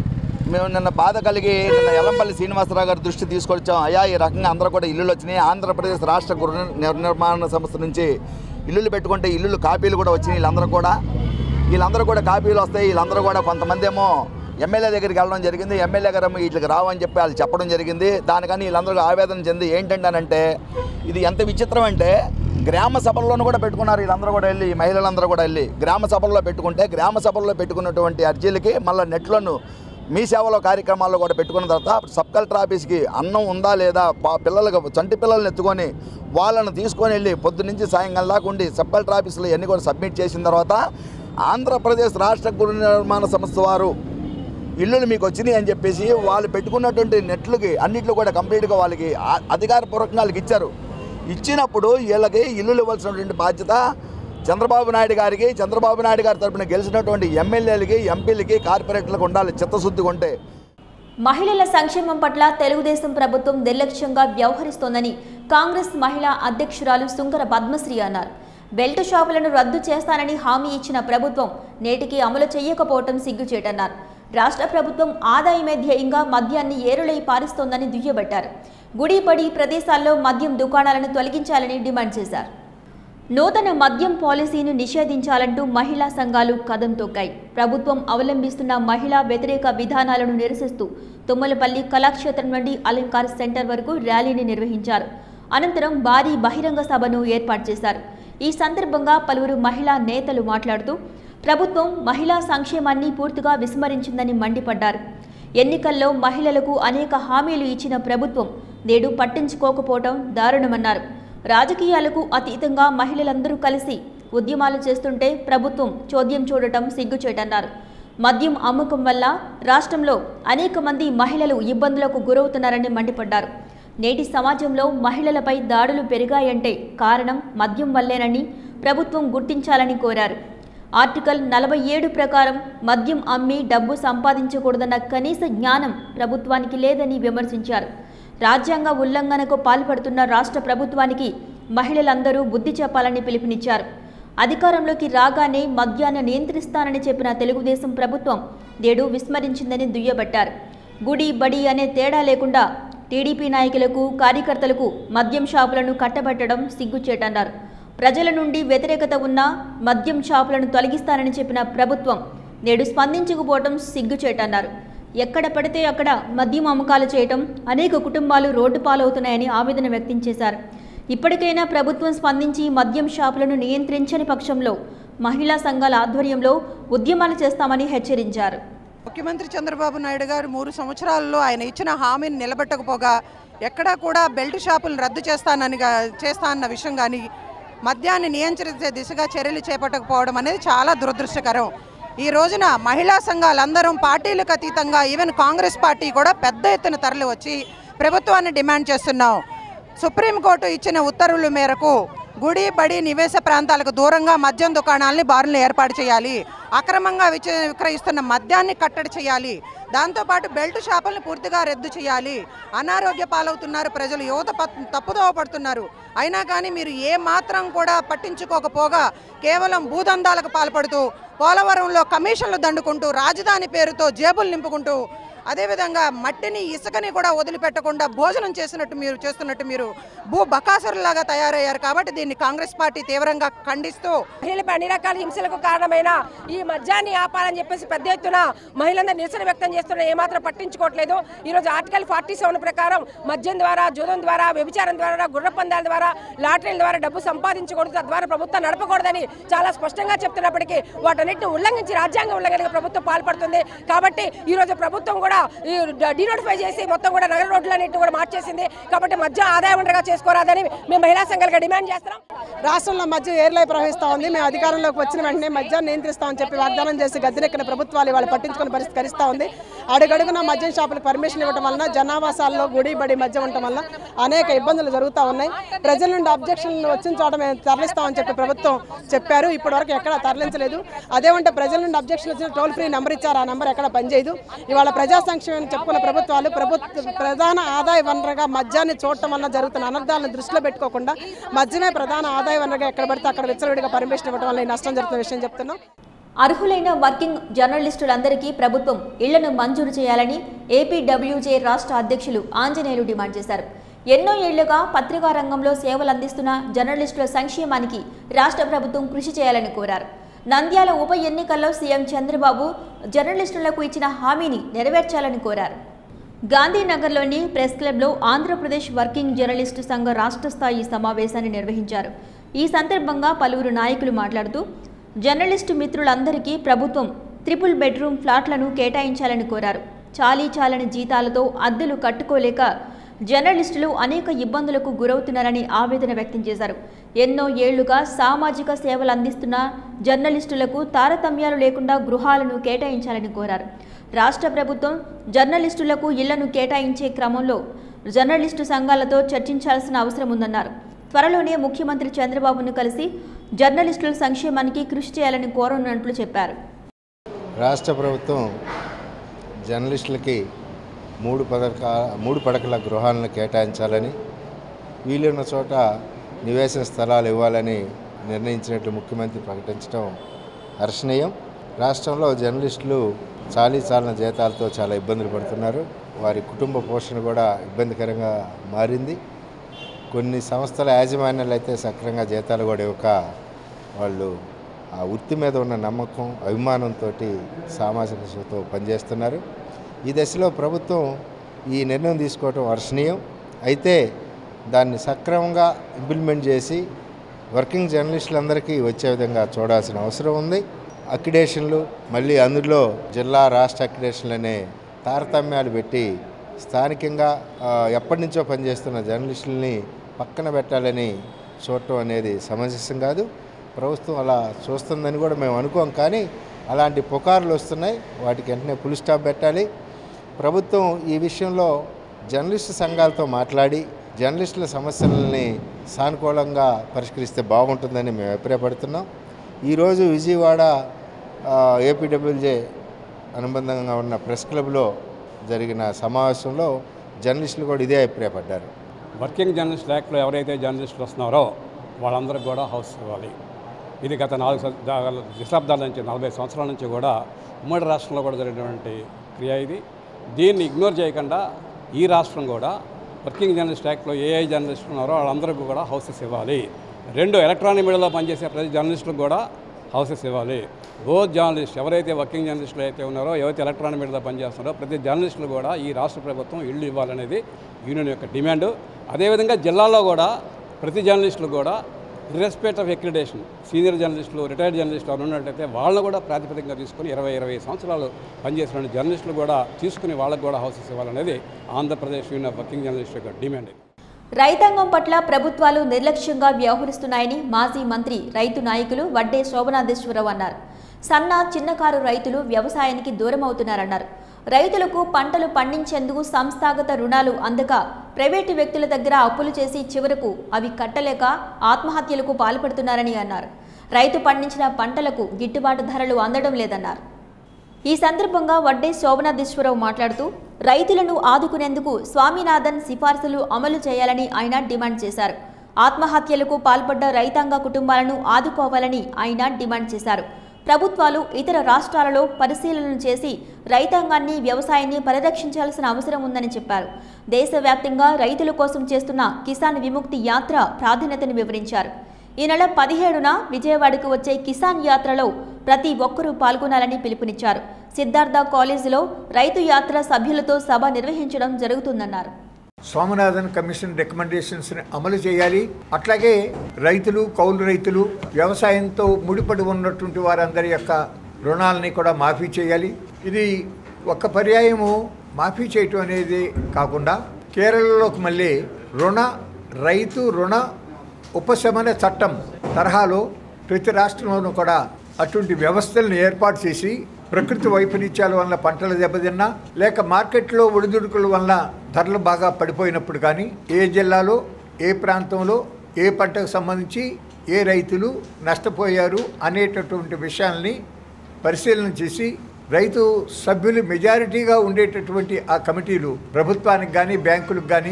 మేము నిన్న బాధ కలిగి నిన్న ఎల్లంపల్లి శ్రీనివాసరావు గారి దృష్టి తీసుకొచ్చాం అయ్యా ఈ రకంగా అందరూ కూడా ఇల్లులు వచ్చినాయి ఆంధ్రప్రదేశ్ రాష్ట్ర గృహ నిర్- నిర్మాణ సంస్థ నుంచి ఇల్లులు పెట్టుకుంటే ఇల్లులు కాపీలు కూడా వచ్చినాయి వీళ్ళందరూ కూడా వీళ్ళందరూ కూడా కాపీలు వస్తాయి వీళ్ళందరూ కూడా కొంతమంది ఏమో ఎమ్మెల్యే దగ్గరికి వెళ్ళడం జరిగింది ఎమ్మెల్యే గారు వీటికి రావని చెప్పి వాళ్ళు చెప్పడం జరిగింది దానికని వీళ్ళందరూ ఆవేదన చెంది ఏంటంటే అంటే ఇది ఎంత విచిత్రం అంటే గ్రామ సభల్లోనూ కూడా పెట్టుకున్నారు వీళ్ళందరూ కూడా వెళ్ళి ఈ మహిళలందరూ కూడా వెళ్ళి గ్రామ సభల్లో పెట్టుకుంటే గ్రామ సభల్లో పెట్టుకున్నటువంటి అర్జీలకి మళ్ళీ నెట్లోను మీ సేవలో కార్యక్రమాల్లో కూడా పెట్టుకున్న తర్వాత సబ్ కలెక్టర్ ఆఫీస్కి అన్నం ఉందా లేదా పా పిల్లలకు చంటి పిల్లల్ని ఎత్తుకొని వాళ్ళను తీసుకొని వెళ్ళి పొద్దు నుంచి సాయంకాలం దాకా ఉండి సబ్ కలెక్టర్ ఆఫీసులో ఇవన్నీ కూడా సబ్మిట్ చేసిన తర్వాత ఆంధ్రప్రదేశ్ రాష్ట్ర గృహ నిర్మాణ సంస్థ వారు ఇల్లులు మీకు వచ్చినాయి అని చెప్పేసి వాళ్ళు పెట్టుకున్నటువంటి నెట్లకి అన్నిట్లో కూడా కంప్లీట్గా వాళ్ళకి ఆ- అధికారపూర్వకంగా వాళ్ళకి ఇచ్చారు ఇచ్చినప్పుడు వీళ్ళకి ఇల్లులు ఇవ్వాల్సినటువంటి బాధ్యత చంద్రబాబు నాయుడు గారికి చంద్రబాబు నాయుడు గారి తరపున గెలిచినటువంటి ఎమ్మెల్యేలకి ఎంపీలకి కార్పొరేటర్లకు ఉండాలి చిత్తశుద్ధిగా ఉంటే మహిళల సంక్షేమం పట్ల తెలుగుదేశం ప్రభుత్వం నిర్లక్ష్యంగా వ్యవహరిస్తోందని కాంగ్రెస్ మహిళా అధ్యక్షురాలు సుంకర పద్మశ్రీ అన్నారు బెల్ట్ షాపులను రద్దు చేస్తానని హామీ ఇచ్చిన ప్రభుత్వం నేటికి అమలు చేయకపోవటం సిగ్గుచేటన్నారు రాష్ట్ర ప్రభుత్వం ఆదాయమే ధ్యేయంగా మద్యాన్ని ఏరులై పారిస్తోందని దుయ్యబట్టారు గుడి బడి ప్రదేశాల్లో మద్యం దుకాణాలను తొలగించాలని డిమాండ్ చేశారు నూతన మద్యం పాలసీని నిషేధించాలంటూ మహిళా సంఘాలు కదం తొక్కాయి ప్రభుత్వం అవలంబిస్తున్న మహిళా వ్యతిరేక విధానాలను నిరసిస్తూ తుమ్మలపల్లి కళాక్షేత్రం నుండి అలంకార్ సెంటర్ వరకు ర్యాలీని నిర్వహించారు అనంతరం భారీ బహిరంగ సభను ఏర్పాటు చేశారు ఈ సందర్భంగా పలువురు మహిళా నేతలు మాట్లాడుతూ ప్రభుత్వం మహిళా సంక్షేమాన్ని పూర్తిగా విస్మరించిందని మండిపడ్డారు ఎన్నికల్లో మహిళలకు అనేక హామీలు ఇచ్చిన ప్రభుత్వం నేడు పట్టించుకోకపోవడం దారుణమన్నారు రాజకీయాలకు అతీతంగా మహిళలందరూ కలిసి ఉద్యమాలు చేస్తుంటే ప్రభుత్వం చోద్యం చూడటం సిగ్గుచేటన్నారు మద్యం అమ్మకం వల్ల రాష్ట్రంలో అనేక మంది మహిళలు ఇబ్బందులకు గురవుతున్నారని మండిపడ్డారు నేటి సమాజంలో మహిళలపై దాడులు పెరిగాయంటే కారణం మద్యం వల్లేనని ప్రభుత్వం గుర్తించాలని కోరారు ఆర్టికల్ నలభై ఏడు ప్రకారం మద్యం అమ్మి డబ్బు సంపాదించకూడదన్న కనీస జ్ఞానం ప్రభుత్వానికి లేదని విమర్శించారు రాజ్యాంగ ఉల్లంఘనకు పాల్పడుతున్న రాష్ట్ర ప్రభుత్వానికి మహిళలందరూ బుద్ధి చెప్పాలని పిలుపునిచ్చారు అధికారంలోకి రాగానే మద్యాన్ని నియంత్రిస్తానని చెప్పిన తెలుగుదేశం ప్రభుత్వం నేడు విస్మరించిందని దుయ్యబట్టారు గుడి బడి అనే తేడా లేకుండా టీడీపీ నాయకులకు కార్యకర్తలకు మద్యం షాపులను కట్టబెట్టడం సిగ్గుచేటన్నారు ప్రజల నుండి వ్యతిరేకత ఉన్న మద్యం షాపులను తొలగిస్తానని చెప్పిన ప్రభుత్వం నేడు స్పందించకపోవడం సిగ్గుచేటన్నారు ఎక్కడ పడితే అక్కడ మద్యం అమ్మకాలు చేయటం అనేక కుటుంబాలు రోడ్డు పాలవుతున్నాయని ఆవేదన వ్యక్తం చేశారు ఇప్పటికైనా ప్రభుత్వం స్పందించి మద్యం షాపులను నియంత్రించని పక్షంలో మహిళా సంఘాల ఆధ్వర్యంలో ఉద్యమాలు చేస్తామని హెచ్చరించారు ముఖ్యమంత్రి చంద్రబాబు నాయుడు గారు మూడు సంవత్సరాల్లో ఆయన ఇచ్చిన హామీని నిలబెట్టకపోగా ఎక్కడా కూడా బెల్ట్ షాపులను రద్దు చేస్తానని గా- చేస్తా అన్న విషయం కానీ మద్యాన్ని నియంత్రించే దిశగా చర్యలు చేపట్టకపోవడం అనేది చాలా దురదృష్టకరం ఈ రోజున మహిళా సంఘాలందరం పార్టీలకు అతీతంగా ఈవెన్ కాంగ్రెస్ పార్టీ కూడా పెద్ద ఎత్తున తరలి వచ్చి ప్రభుత్వాన్ని డిమాండ్ చేస్తున్నాం సుప్రీంకోర్టు ఇచ్చిన ఉత్తర్వుల మేరకు గుడి బడి నివేశ ప్రాంతాలకు దూరంగా మద్యం దుకాణాలని బారులు ఏర్పాటు చేయాలి అక్రమంగా విచ విక్రయిస్తున్న మద్యాన్ని కట్టడి చేయాలి దాంతోపాటు బెల్ట్ షాపులను పూర్తిగా రద్దు చేయాలి అనారోగ్య పాలవుతున్నారు ప్రజలు యువత పత్- తప్పుదోవ పడుతున్నారు అయినా కానీ మీరు ఏ మాత్రం కూడా పట్టించుకోకపోగా కేవలం భూదందాలకు పాల్పడుతూ పోలవరంలో కమిషన్లు దండుకుంటూ రాజధాని పేరుతో జేబులు నింపుకుంటూ అదేవిధంగా మట్టిని ఇసుకని కూడా వదిలిపెట్టకుండా భోజనం చేసినట్టు మీరు చేస్తున్నట్టు మీరు భూ బకాసురులాగా తయారయ్యారు కాబట్టి దీన్ని కాంగ్రెస్ పార్టీ తీవ్రంగా ఖండిస్తూ మహిళలపై అన్ని రకాల హింసలకు కారణమైన ఈ మద్యాన్ని ఆపాలని చెప్పేసి పెద్ద ఎత్తున మహిళలందరూ నిరసన వ్యక్తం చేస్తున్న ఏమాత్రం పట్టించుకోవట్లేదు ఈ రోజు ఆర్టికల్ ఫార్టీ సెవెన్ ప్రకారం మద్యం ద్వారా జూదం ద్వారా వ్యభిచారం ద్వారా గుర్ర పందాల ద్వారా లాటరీల ద్వారా డబ్బు సంపాదించకూడదు తద్వారా ప్రభుత్వం నడపకూడదని చాలా స్పష్టంగా చెప్తున్నప్పటికీ వాటన్నిటిని ఉల్లంఘించి రాజ్యాంగ ఉల్లంఘనకు ప్రభుత్వం పాల్పడుతుంది కాబట్టి ఈ రోజు ప్రభుత్వం కూడా ఈ డినోటిఫై చేసి మొత్తం కూడా నగర రోడ్లన్నింటినీ కూడా మార్చేసింది కాబట్టి మద్యం ఆదాయ వనరుగా చేసుకోరాదని మేము మహిళా సంఘాలుగా డిమాండ్ చేస్తున్నాం రాష్ట్రంలో మద్యం ఏర్లై ప్రవహిస్తూ ఉంది మేము అధికారంలోకి వచ్చిన వెంటనే మద్యాన్ని నియంత్రిస్తామని చెప్పి వాగ్దానం చేసి గద్దెనెక్కిన ప్రభుత్వాలు వాళ్ళు పట్టించుకునే పరిస్థితి కరిస్తూ ఉంది అడుగడుగున మద్యం షాపులకు పర్మిషన్ ఇవ్వడం వలన జనావాసాల్లో గుడి బడి మద్యం ఉండటం వల్ల అనేక ఇబ్బందులు జరుగుతూ ఉన్నాయి ప్రజల నుండి అబ్జెక్షన్లు వచ్చిన చోట మేము తరలిస్తామని చెప్పి ప్రభుత్వం చెప్పారు ఇప్పటివరకు ఎక్కడ తరలించలేదు అదేమంటే ప్రజల నుండి అబ్జెక్షన్ వచ్చిన టోల్ ఫ్రీ నెంబర్ ఇచ్చారు ఆ నెంబర్ ఎక్కడ పనిచేయదు ఇవాళ ప్రజా సంక్షేమం చెప్పుకున్న ప్రభుత్వాలు ప్రభుత్వ ప్రధాన ఆదాయ వనరుగా మద్యాన్ని చూడటం వల్ల జరుగుతున్న అనర్థాలను దృష్టిలో పెట్టుకోకుండా మద్యమే ప్రధాన ఆదాయ వనరుగా ఎక్కడ పడితే అక్కడ విచ్చలవిడిగా పర్మిషన్ ఇవ్వడం వల్ల ఈ నష్టం జరుగుతున్న విషయం చెప్తున్నాం అర్హులైన వర్కింగ్ జర్నలిస్టులందరికీ ప్రభుత్వం ఇళ్లను మంజూరు చేయాలని ఏపీడబ్ల్యూజే రాష్ట్ర అధ్యక్షులు ఆంజనేయులు డిమాండ్ చేశారు ఎన్నో ఏళ్లుగా పత్రికా రంగంలో సేవలు అందిస్తున్న జర్నలిస్టుల సంక్షేమానికి రాష్ట్ర ప్రభుత్వం కృషి చేయాలని కోరారు నంద్యాల ఉప ఎన్నికల్లో సీఎం చంద్రబాబు జర్నలిస్టులకు ఇచ్చిన హామీని నెరవేర్చాలని కోరారు గాంధీనగర్లోని ప్రెస్ క్లబ్లో ఆంధ్రప్రదేశ్ వర్కింగ్ జర్నలిస్టు సంఘ రాష్ట్ర స్థాయి సమావేశాన్ని నిర్వహించారు ఈ సందర్భంగా పలువురు నాయకులు మాట్లాడుతూ జర్నలిస్టు మిత్రులందరికీ ప్రభుత్వం త్రిపుల్ బెడ్రూమ్ ఫ్లాట్లను కేటాయించాలని కోరారు చాలీ చాలని జీతాలతో అద్దెలు కట్టుకోలేక జర్నలిస్టులు అనేక ఇబ్బందులకు గురవుతున్నారని ఆవేదన వ్యక్తం చేశారు ఎన్నో ఏళ్లుగా సామాజిక సేవలు అందిస్తున్న జర్నలిస్టులకు తారతమ్యాలు లేకుండా గృహాలను కేటాయించాలని కోరారు రాష్ట్ర ప్రభుత్వం జర్నలిస్టులకు ఇళ్లను కేటాయించే క్రమంలో జర్నలిస్టు సంఘాలతో చర్చించాల్సిన అవసరం ఉందన్నారు త్వరలోనే ముఖ్యమంత్రి చంద్రబాబును కలిసి జర్నలిస్టుల సంక్షేమానికి కృషి చేయాలని కోరనున్నట్లు చెప్పారు రాష్ట్ర ప్రభుత్వం జర్నలిస్టులకి మూడు పడక మూడు పడకల గృహాలను కేటాయించాలని వీలున్న చోట నివేశన స్థలాలు ఇవ్వాలని నిర్ణయించినట్లు ముఖ్యమంత్రి ప్రకటించడం హర్షణీయం రాష్ట్రంలో జర్నలిస్టులు చాలీ చాలిన జీతాలతో చాలా ఇబ్బందులు పడుతున్నారు వారి కుటుంబ పోషణ కూడా ఇబ్బందికరంగా మారింది కొన్ని సంస్థల యాజమాన్యాలు అయితే సక్రంగా జీతాలు కూడా ఇవ్వక వాళ్ళు ఆ వృత్తి మీద ఉన్న నమ్మకం అభిమానంతో సామాజిక సేవతో పనిచేస్తున్నారు ఈ దశలో ప్రభుత్వం ఈ నిర్ణయం తీసుకోవడం హర్షణీయం అయితే దాన్ని సక్రమంగా ఇంప్లిమెంట్ చేసి వర్కింగ్ జర్నలిస్టులందరికీ వచ్చే విధంగా చూడాల్సిన అవసరం ఉంది అక్రిడేషన్లు మళ్ళీ అందులో జిల్లా రాష్ట్ర అక్రిడేషన్లు అనే తారతమ్యాలు పెట్టి స్థానికంగా ఆ, ఎప్పటి నుంచో పనిచేస్తున్న జర్నలిస్టులని పక్కన పెట్టాలని చూడటం అనేది సమంజసం కాదు ప్రభుత్వం అలా చూస్తుందని కూడా మేము అనుకోం కానీ అలాంటి పుకార్లు వస్తున్నాయి వాటికి వెంటనే ఫుల్ స్టాప్ పెట్టాలి ప్రభుత్వం ఈ విషయంలో జర్నలిస్టు సంఘాలతో మాట్లాడి జర్నలిస్టుల సమస్యలని సానుకూలంగా పరిష్కరిస్తే బాగుంటుందని మేము అభిప్రాయపడుతున్నాం ఈరోజు విజయవాడ ఆ, ఏపీడబ్ల్యూజే అనుబంధంగా ఉన్న ప్రెస్ క్లబ్లో జరిగిన సమావేశంలో జర్నలిస్టులు కూడా ఇదే అభిప్రాయపడ్డారు వర్కింగ్ జర్నలిస్ట్ యాక్ట్లో ఎవరైతే జర్నలిస్టులు వస్తున్నారో వాళ్ళందరికీ కూడా హౌస్ ఇవ్వాలి ఇది గత నాలుగు స- దా- దశాబ్దాల నుంచి నలభై సంవత్సరాల నుంచి కూడా ఉమ్మడి రాష్ట్రంలో కూడా జరిగినటువంటి క్రియ ఇది దీన్ని ఇగ్నోర్ చేయకుండా ఈ రాష్ట్రం కూడా వర్కింగ్ జర్నలిస్ట్ యాక్ట్లో ఏ ఏ జర్నలిస్టులు ఉన్నారో వాళ్ళందరికీ కూడా హౌసెస్ ఇవ్వాలి రెండు ఎలక్ట్రానిక్ మీడియాలో పనిచేసే ప్రతి జర్నలిస్టులకు కూడా హౌసెస్ ఇవ్వాలి బోత్ జర్నలిస్ట్ ఎవరైతే వర్కింగ్ జర్నలిస్టులు అయితే ఉన్నారో ఎవరైతే ఎలక్ట్రానిక్ మీడియాలో పనిచేస్తున్నారో ప్రతి జర్నలిస్టులు కూడా ఈ రాష్ట్ర ప్రభుత్వం ఇళ్ళు ఇవ్వాలనేది యూనియన్ యొక్క డిమాండ్ అదేవిధంగా జిల్లాలో కూడా ప్రతి జర్నలిస్టులు కూడా ఇర్రెస్పెక్ట్ ఆఫ్ ఎక్రిడేషన్ సీనియర్ జర్నలిస్టులు రిటైర్డ్ జర్నలిస్టులు ఎవరు ఉన్నట్టయితే వాళ్ళని కూడా ప్రాతిపదికగా తీసుకుని ఇరవై ఇరవై సంవత్సరాలు పనిచేసిన జర్నలిస్టులు కూడా తీసుకుని వాళ్ళకు కూడా హౌసెస్ ఇవ్వాలనేది Andhra Pradesh union of working journalist యొక్క డిమాండ్ రైతాంగం పట్ల ప్రభుత్వాలు నిర్లక్ష్యంగా వ్యవహరిస్తున్నాయని మాజీ మంత్రి రైతు నాయకులు వడ్డే శోభనాథేశ్వరరావు అన్నారు సన్న చిన్నకారు రైతులు వ్యవసాయానికి దూరం అవుతున్నారన్నారు రైతులకు పంటలు పండించేందుకు సంస్థాగత రుణాలు అందక ప్రైవేటు వ్యక్తుల దగ్గర అప్పులు చేసి చివరకు అవి కట్టలేక ఆత్మహత్యలకు పాల్పడుతున్నారని అన్నారు రైతు పండించిన పంటలకు గిట్టుబాటు ధరలు అందడం లేదన్నారు ఈ సందర్భంగా వడ్డే శోభనాథేశ్వరరావు మాట్లాడుతూ రైతులను ఆదుకునేందుకు స్వామినాథన్ సిఫార్సులు అమలు చేయాలని ఆయన డిమాండ్ చేశారు ఆత్మహత్యలకు పాల్పడ్డ రైతాంగ కుటుంబాలను ఆదుకోవాలని ఆయన డిమాండ్ చేశారు ప్రభుత్వాలు ఇతర రాష్ట్రాలలో పరిశీలన చేసి రైతాంగాన్ని వ్యవసాయాన్ని పరిరక్షించాల్సిన అవసరం ఉందని చెప్పారు దేశవ్యాప్తంగా రైతుల కోసం చేస్తున్న కిసాన్ విముక్తి యాత్ర ప్రాధాన్యతను వివరించారు ఈ నెల పదిహేడున విజయవాడకు వచ్చే కిసాన్ యాత్రలో ప్రతి ఒక్కరూ పాల్గొనాలని పిలుపునిచ్చారు సిద్ధార్థ కాలేజీలో రైతు యాత్ర సభ్యులతో సభ నిర్వహించడం జరుగుతుందన్నారు స్వామినాథన్ కమిషన్ రికమెండేషన్స్ని అమలు చేయాలి అట్లాగే రైతులు కౌలు రైతులు వ్యవసాయంతో ముడిపడి ఉన్నటువంటి వారందరి యొక్క రుణాలని కూడా మాఫీ చేయాలి ఇది ఒక పర్యాయము మాఫీ చేయటం అనేది కాకుండా కేరళలోకి మళ్ళీ రుణ రైతు రుణ ఉపశమన చట్టం తరహాలో ప్రతి రాష్ట్రంలోనూ కూడా అటువంటి వ్యవస్థలను ఏర్పాటు చేసి ప్రకృతి వైపరీత్యాల వల్ల పంటలు దెబ్బతిన్నా లేక మార్కెట్లో ఒడిదుడుకుల వల్ల ధరలు బాగా పడిపోయినప్పుడు కానీ ఏ జిల్లాలో ఏ ప్రాంతంలో ఏ పంటకు సంబంధించి ఏ రైతులు నష్టపోయారు అనేటటువంటి విషయాల్ని పరిశీలన చేసి రైతు సభ్యులు మెజారిటీగా ఉండేటటువంటి ఆ కమిటీలు ప్రభుత్వానికి కానీ బ్యాంకులకు కానీ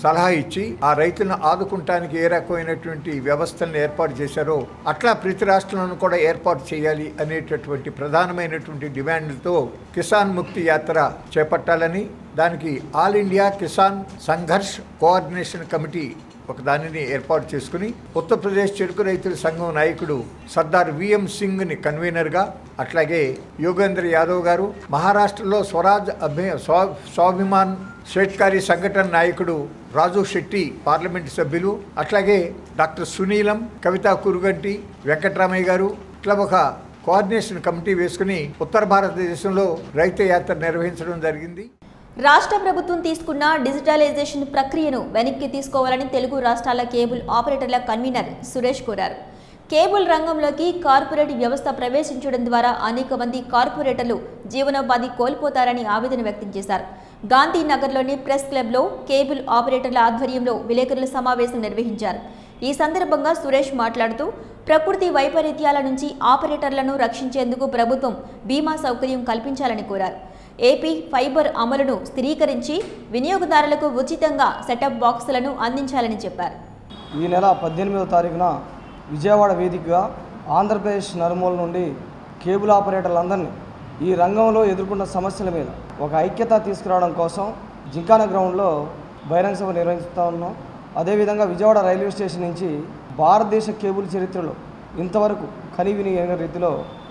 సలహా ఇచ్చి ఆ రైతులను ఆదుకుంటానికి ఏ రకమైనటువంటి వ్యవస్థలను ఏర్పాటు చేశారో అట్లా ప్రతి రాష్ట్రంలోనూ కూడా ఏర్పాటు చేయాలి అనేటటువంటి ప్రధానమైనటువంటి డిమాండ్లతో కిసాన్ ముక్తి యాత్ర చేపట్టాలని దానికి all India Kisan Sangharsh coordination committee ఒక దానిని ఏర్పాటు చేసుకుని ఉత్తరప్రదేశ్ చెరుకు రైతుల సంఘం నాయకుడు సర్దార్ విఎం సింగ్ని కన్వీనర్గా అట్లాగే యోగేంద్ర యాదవ్ గారు మహారాష్ట్రలో స్వరాజ్ అభి స్వా- స్వాభిమాన్ షేట్కారి సంఘటన నాయకుడు రాజు శెట్టి పార్లమెంట్ సభ్యులు అట్లాగే డాక్టర్ సునీలం కవితా కురుగంటి వెంకట్రామయ్య గారు ఇట్లా ఒక కోఆర్డినేషన్ కమిటీ వేసుకుని ఉత్తర భారతదేశంలో రైతు యాత్ర నిర్వహించడం జరిగింది రాష్ట్ర ప్రభుత్వం తీసుకున్న డిజిటలైజేషన్ ప్రక్రియను వెనక్కి తీసుకోవాలని తెలుగు రాష్ట్రాల కేబుల్ ఆపరేటర్ల కన్వీనర్ సురేష్ కోరారు కేబుల్ రంగంలోకి కార్పొరేట్ వ్యవస్థ ప్రవేశించడం ద్వారా అనేక మంది కార్పొరేటర్లు జీవనోపాధి కోల్పోతారని ఆవేదన వ్యక్తం చేశారు గాంధీనగర్లోని ప్రెస్ క్లబ్లో కేబుల్ ఆపరేటర్ల ఆధ్వర్యంలో విలేకరుల సమావేశం నిర్వహించారు ఈ సందర్భంగా సురేష్ మాట్లాడుతూ ప్రకృతి వైపరీత్యాల నుంచి ఆపరేటర్లను రక్షించేందుకు ప్రభుత్వం బీమా సౌకర్యం కల్పించాలని కోరారు ఏపీ ఫైబర్ అమలును స్థిరీకరించి వినియోగదారులకు ఉచితంగా సెటప్ బాక్సులను అందించాలని చెప్పారు ఈ నెల పద్దెనిమిదవ తారీఖున విజయవాడ వేదికగా ఆంధ్రప్రదేశ్ నలుమూల నుండి కేబుల్ ఆపరేటర్లందరినీ ఈ రంగంలో ఎదుర్కొన్న సమస్యల మీద ఒక ఐక్యత తీసుకురావడం కోసం జింకాన గ్రౌండ్లో బహిరంగ సభ నిర్వహిస్తూ ఉన్నాం అదేవిధంగా విజయవాడ రైల్వే స్టేషన్ నుంచి భారతదేశ కేబుల్ చరిత్రలో ఇంతవరకు కనివిని ఎరగని రీతిలో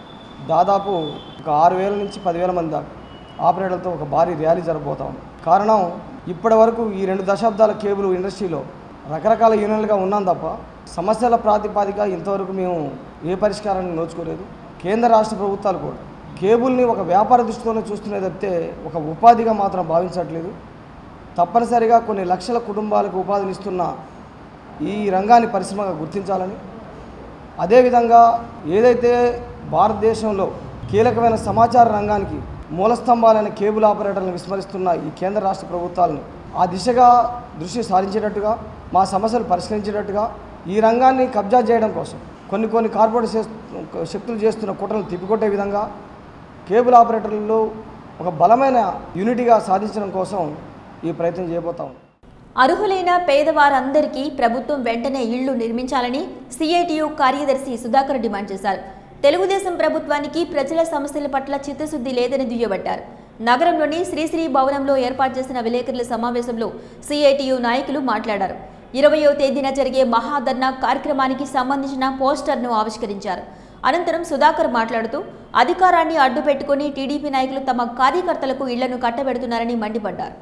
దాదాపు ఒక ఆరు వేల నుంచి పదివేల మంది దాకా ఆపరేటర్లతో ఒక భారీ ర్యాలీ జరగబోతా ఉంది కారణం ఇప్పటి వరకు ఈ రెండు దశాబ్దాల కేబుల్ ఇండస్ట్రీలో రకరకాల యూనియన్లుగా ఉన్నాం తప్ప సమస్యల ప్రాతిపాదిక ఇంతవరకు మేము ఏ పరిష్కారాన్ని నోచుకోలేదు కేంద్ర రాష్ట్ర ప్రభుత్వాలు కూడా కేబుల్ని ఒక వ్యాపార దృష్టితోనే చూస్తున్నది తప్పితే ఒక ఉపాధిగా మాత్రం భావించట్లేదు తప్పనిసరిగా కొన్ని లక్షల కుటుంబాలకు ఉపాధినిస్తున్న ఈ రంగాన్ని పరిశ్రమగా గుర్తించాలని అదేవిధంగా ఏదైతే భారతదేశంలో కీలకమైన సమాచార రంగానికి మూలస్తంభాలైన కేబుల్ ఆపరేటర్లను విస్మరిస్తున్న ఈ కేంద్ర రాష్ట్ర ప్రభుత్వాలను ఆ దిశగా దృష్టి సారించేటట్టుగా మా సమస్యలు పరిష్కరించేటట్టుగా ఈ రంగాన్ని కబ్జా చేయడం కోసం కొన్ని కొన్ని కార్పొరేట్ చేస్తు- శక్తులు చేస్తున్న కుట్రలు తిప్పికొట్టే విధంగా కేబుల్ ఆపరేటర్లలో ఒక బలమైన యూనిటీగా సాధించడం కోసం ఈ ప్రయత్నం చేయబోతాం అర్హులైన పేదవారందరికీ ప్రభుత్వం వెంటనే ఇళ్లు నిర్మించాలని సిఐటియు కార్యదర్శి సుధాకర్ డిమాండ్ చేశారు తెలుగుదేశం ప్రభుత్వానికి ప్రజల సమస్యల పట్ల చిత్తశుద్ధి లేదని దుయ్యబట్టారు నగరంలోని శ్రీశ్రీ భవనంలో ఏర్పాటు చేసిన విలేకరుల సమావేశంలో సిఐటియు నాయకులు మాట్లాడారు ఇరవయో తేదీన జరిగే మహాధర్నా కార్యక్రమానికి సంబంధించిన పోస్టర్ను ఆవిష్కరించారు అనంతరం సుధాకర్ మాట్లాడుతూ అధికారాన్ని అడ్డుపెట్టుకుని టీడీపీ నాయకులు తమ కార్యకర్తలకు ఇళ్లను కట్టబెడుతున్నారని మండిపడ్డారు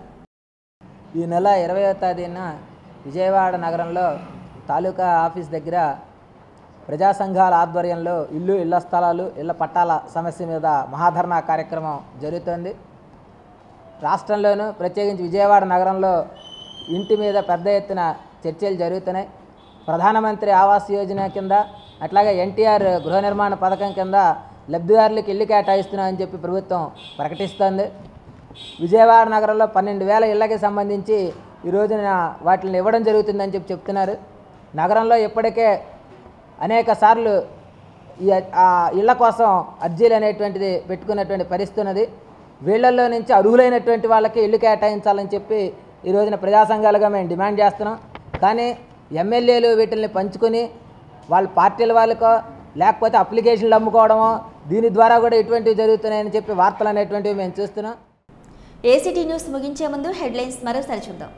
ఈ నెల ఇరవయో తేదీన విజయవాడ నగరంలో తాలూకా ఆఫీస్ దగ్గర ప్రజా సంఘాల ఆధ్వర్యంలో ఇల్లు ఇళ్ల స్థలాలు ఇళ్ల పట్టాల సమస్య మీద మహాధర్నా కార్యక్రమం జరుగుతోంది రాష్ట్రంలోనూ ప్రత్యేకించి విజయవాడ నగరంలో ఇంటి మీద పెద్ద ఎత్తున చర్చలు జరుగుతున్నాయి ప్రధానమంత్రి ఆవాస్ యోజన కింద అట్లాగే ఎన్టీఆర్ గృహ నిర్మాణ పథకం కింద లబ్ధిదారులకు ఇల్లు కేటాయిస్తున్నామని చెప్పి ప్రభుత్వం ప్రకటిస్తోంది విజయవాడ నగరంలో పన్నెండు వేల ఇళ్ళకి సంబంధించి ఈ రోజున వాటిని ఇవ్వడం జరుగుతుందని చెప్పి చెప్తున్నారు నగరంలో ఇప్పటికే అనేక సార్లు ఈ ఆ ఇళ్ల కోసం అర్జీలు అనేటువంటిది పెట్టుకున్నటువంటి పరిస్థితి ఉన్నది వీళ్ళల్లో నుంచి అర్హులైనటువంటి వాళ్ళకి ఇల్లు కేటాయించాలని చెప్పి ఈ రోజున ప్రజా సంఘాలుగా మేము డిమాండ్ చేస్తున్నాం కానీ ఎమ్మెల్యేలు వీటిని పంచుకొని వాళ్ళ పార్టీల వాళ్ళకో లేకపోతే అప్లికేషన్లు అమ్ముకోవడమో దీని ద్వారా కూడా ఇటువంటివి జరుగుతున్నాయని చెప్పి వార్తలు అనేటువంటివి మేము చూస్తున్నాం ఏసీటీ న్యూస్ ముగించే ముందు హెడ్లైన్స్ మరోసారి చూద్దాం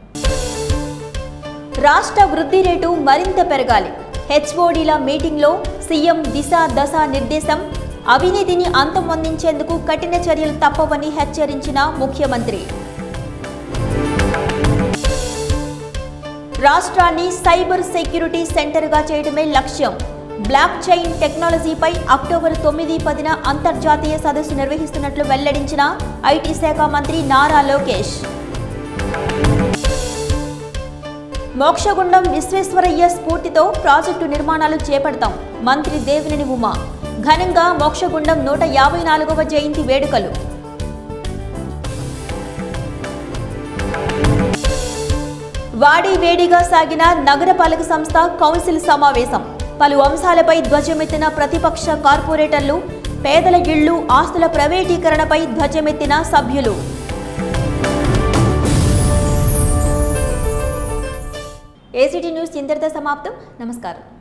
రాష్ట్ర వృద్ధి రేటు మరింత పెరగాలి హెచ్ఓడీల మీటింగ్లో సీఎం దిశ దశ నిర్దేశం అవినీతిని అంతమొందించేందుకు కఠిన చర్యలు తప్పవని హెచ్చరించిన ముఖ్యమంత్రి రాష్ట్రాన్ని సైబర్ సెక్యూరిటీ సెంటర్గా చేయడమే లక్ష్యం బ్లాక్ చైన్ టెక్నాలజీపై అక్టోబర్ తొమ్మిది పదిన అంతర్జాతీయ సదస్సు నిర్వహిస్తున్నట్లు వెల్లడించిన ఐటీ శాఖ మంత్రి నారా లోకేష్ మోక్షగుండం విశ్వేశ్వరయ్య స్ఫూర్తితో ప్రాజెక్టు నిర్మాణాలు చేపడతాం మంత్రి దేవినేని ఉమా ఘనంగా మోక్షగుండం నూట యాభై నాలుగవ జయంతి వేడుకలు వాడి వేడిగా సాగిన నగరపాలక సంస్థ కౌన్సిల్ సమావేశం పలు అంశాలపై ధ్వజమెత్తిన ప్రతిపక్ష కార్పొరేటర్లు పేదల ఇళ్లు ఆస్తుల ప్రైవేటీకరణపై ధ్వజమెత్తిన సభ్యులు ఏసీటీ న్యూస్ ఇంతటితో సమాప్తం నమస్కారం